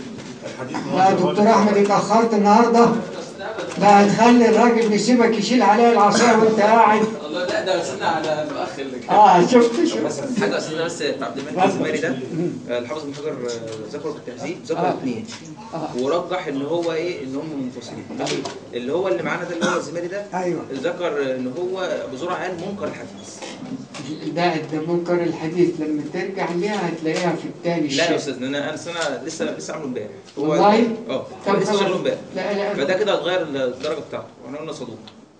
لا دكتور احمد اتاخرت النهارده لا هتخلي الراجل يسيبك يشيل عليا العصايه وانت قاعد والله لا ده وصلنا على الاخ اللي كان اه شفت شفت حاجه اساسا بس عبد الملك الزمالي ده آه، الحافظ بن حجر آه، ذكره بالتهذيب ذكر اثنين ورجح ان هو ايه ان هم منفصلين ماشي اللي هو اللي معانا ده اللي هو الزمالي ده ايوه ذكر ان هو بزرعه قال منكر الحديث ده ده منكر الحديث لما ترجع ليها هتلاقيها في التاني لا يا الشيخ استاذ انا انا أصل انا لسه لسه عامله امبارح هو والله؟ اه طب لسه خلاص. شغله امبارح لا لا فده كده هتغير الدرجه بتاعته واحنا قلنا صدوق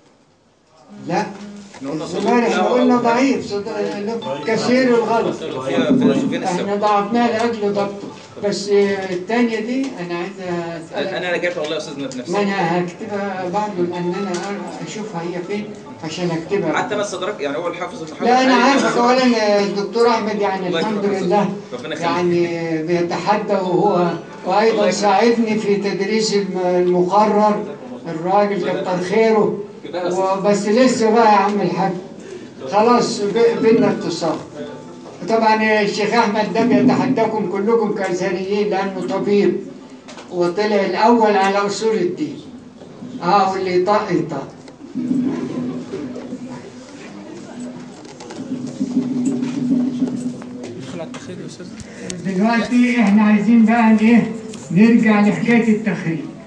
لا احنا قلنا صدوق الزمالك احنا لا، قلنا هو- ضعيف صد- كثير الغلط فيها فيها سفيان احنا السبت ضعفناه لاجل ضبطه بس الثانيه دي انا عايز اسالك انا رجعت والله يا استاذ بنفسي ما انا هكتبها برضه لان انا اشوفها هي فين عشان اكتبها حتى ما استدرك يعني هو الحافظ ابن حجر لا انا قال- عارف اولا الدكتور احمد يعني الله الحمد يكرمك. لله ربنا يخليك. يعني بيتحدى وهو الله وايضا يكرمك. ساعدني في تدريس الم- المقرر الراجل كتر خيره وبس لسه بقى يا عم الحاج خلاص ب- بينا اتصال طبعا الشيخ احمد ده بيتحداكم كلكم كازهريين لانه طبيب وطلع الاول على اصول الدين اه واللي يطق يطق ندخل على التخريج يا استاذ دلوقتي احنا عايزين بقى ايه نرجع لحكايه التخريج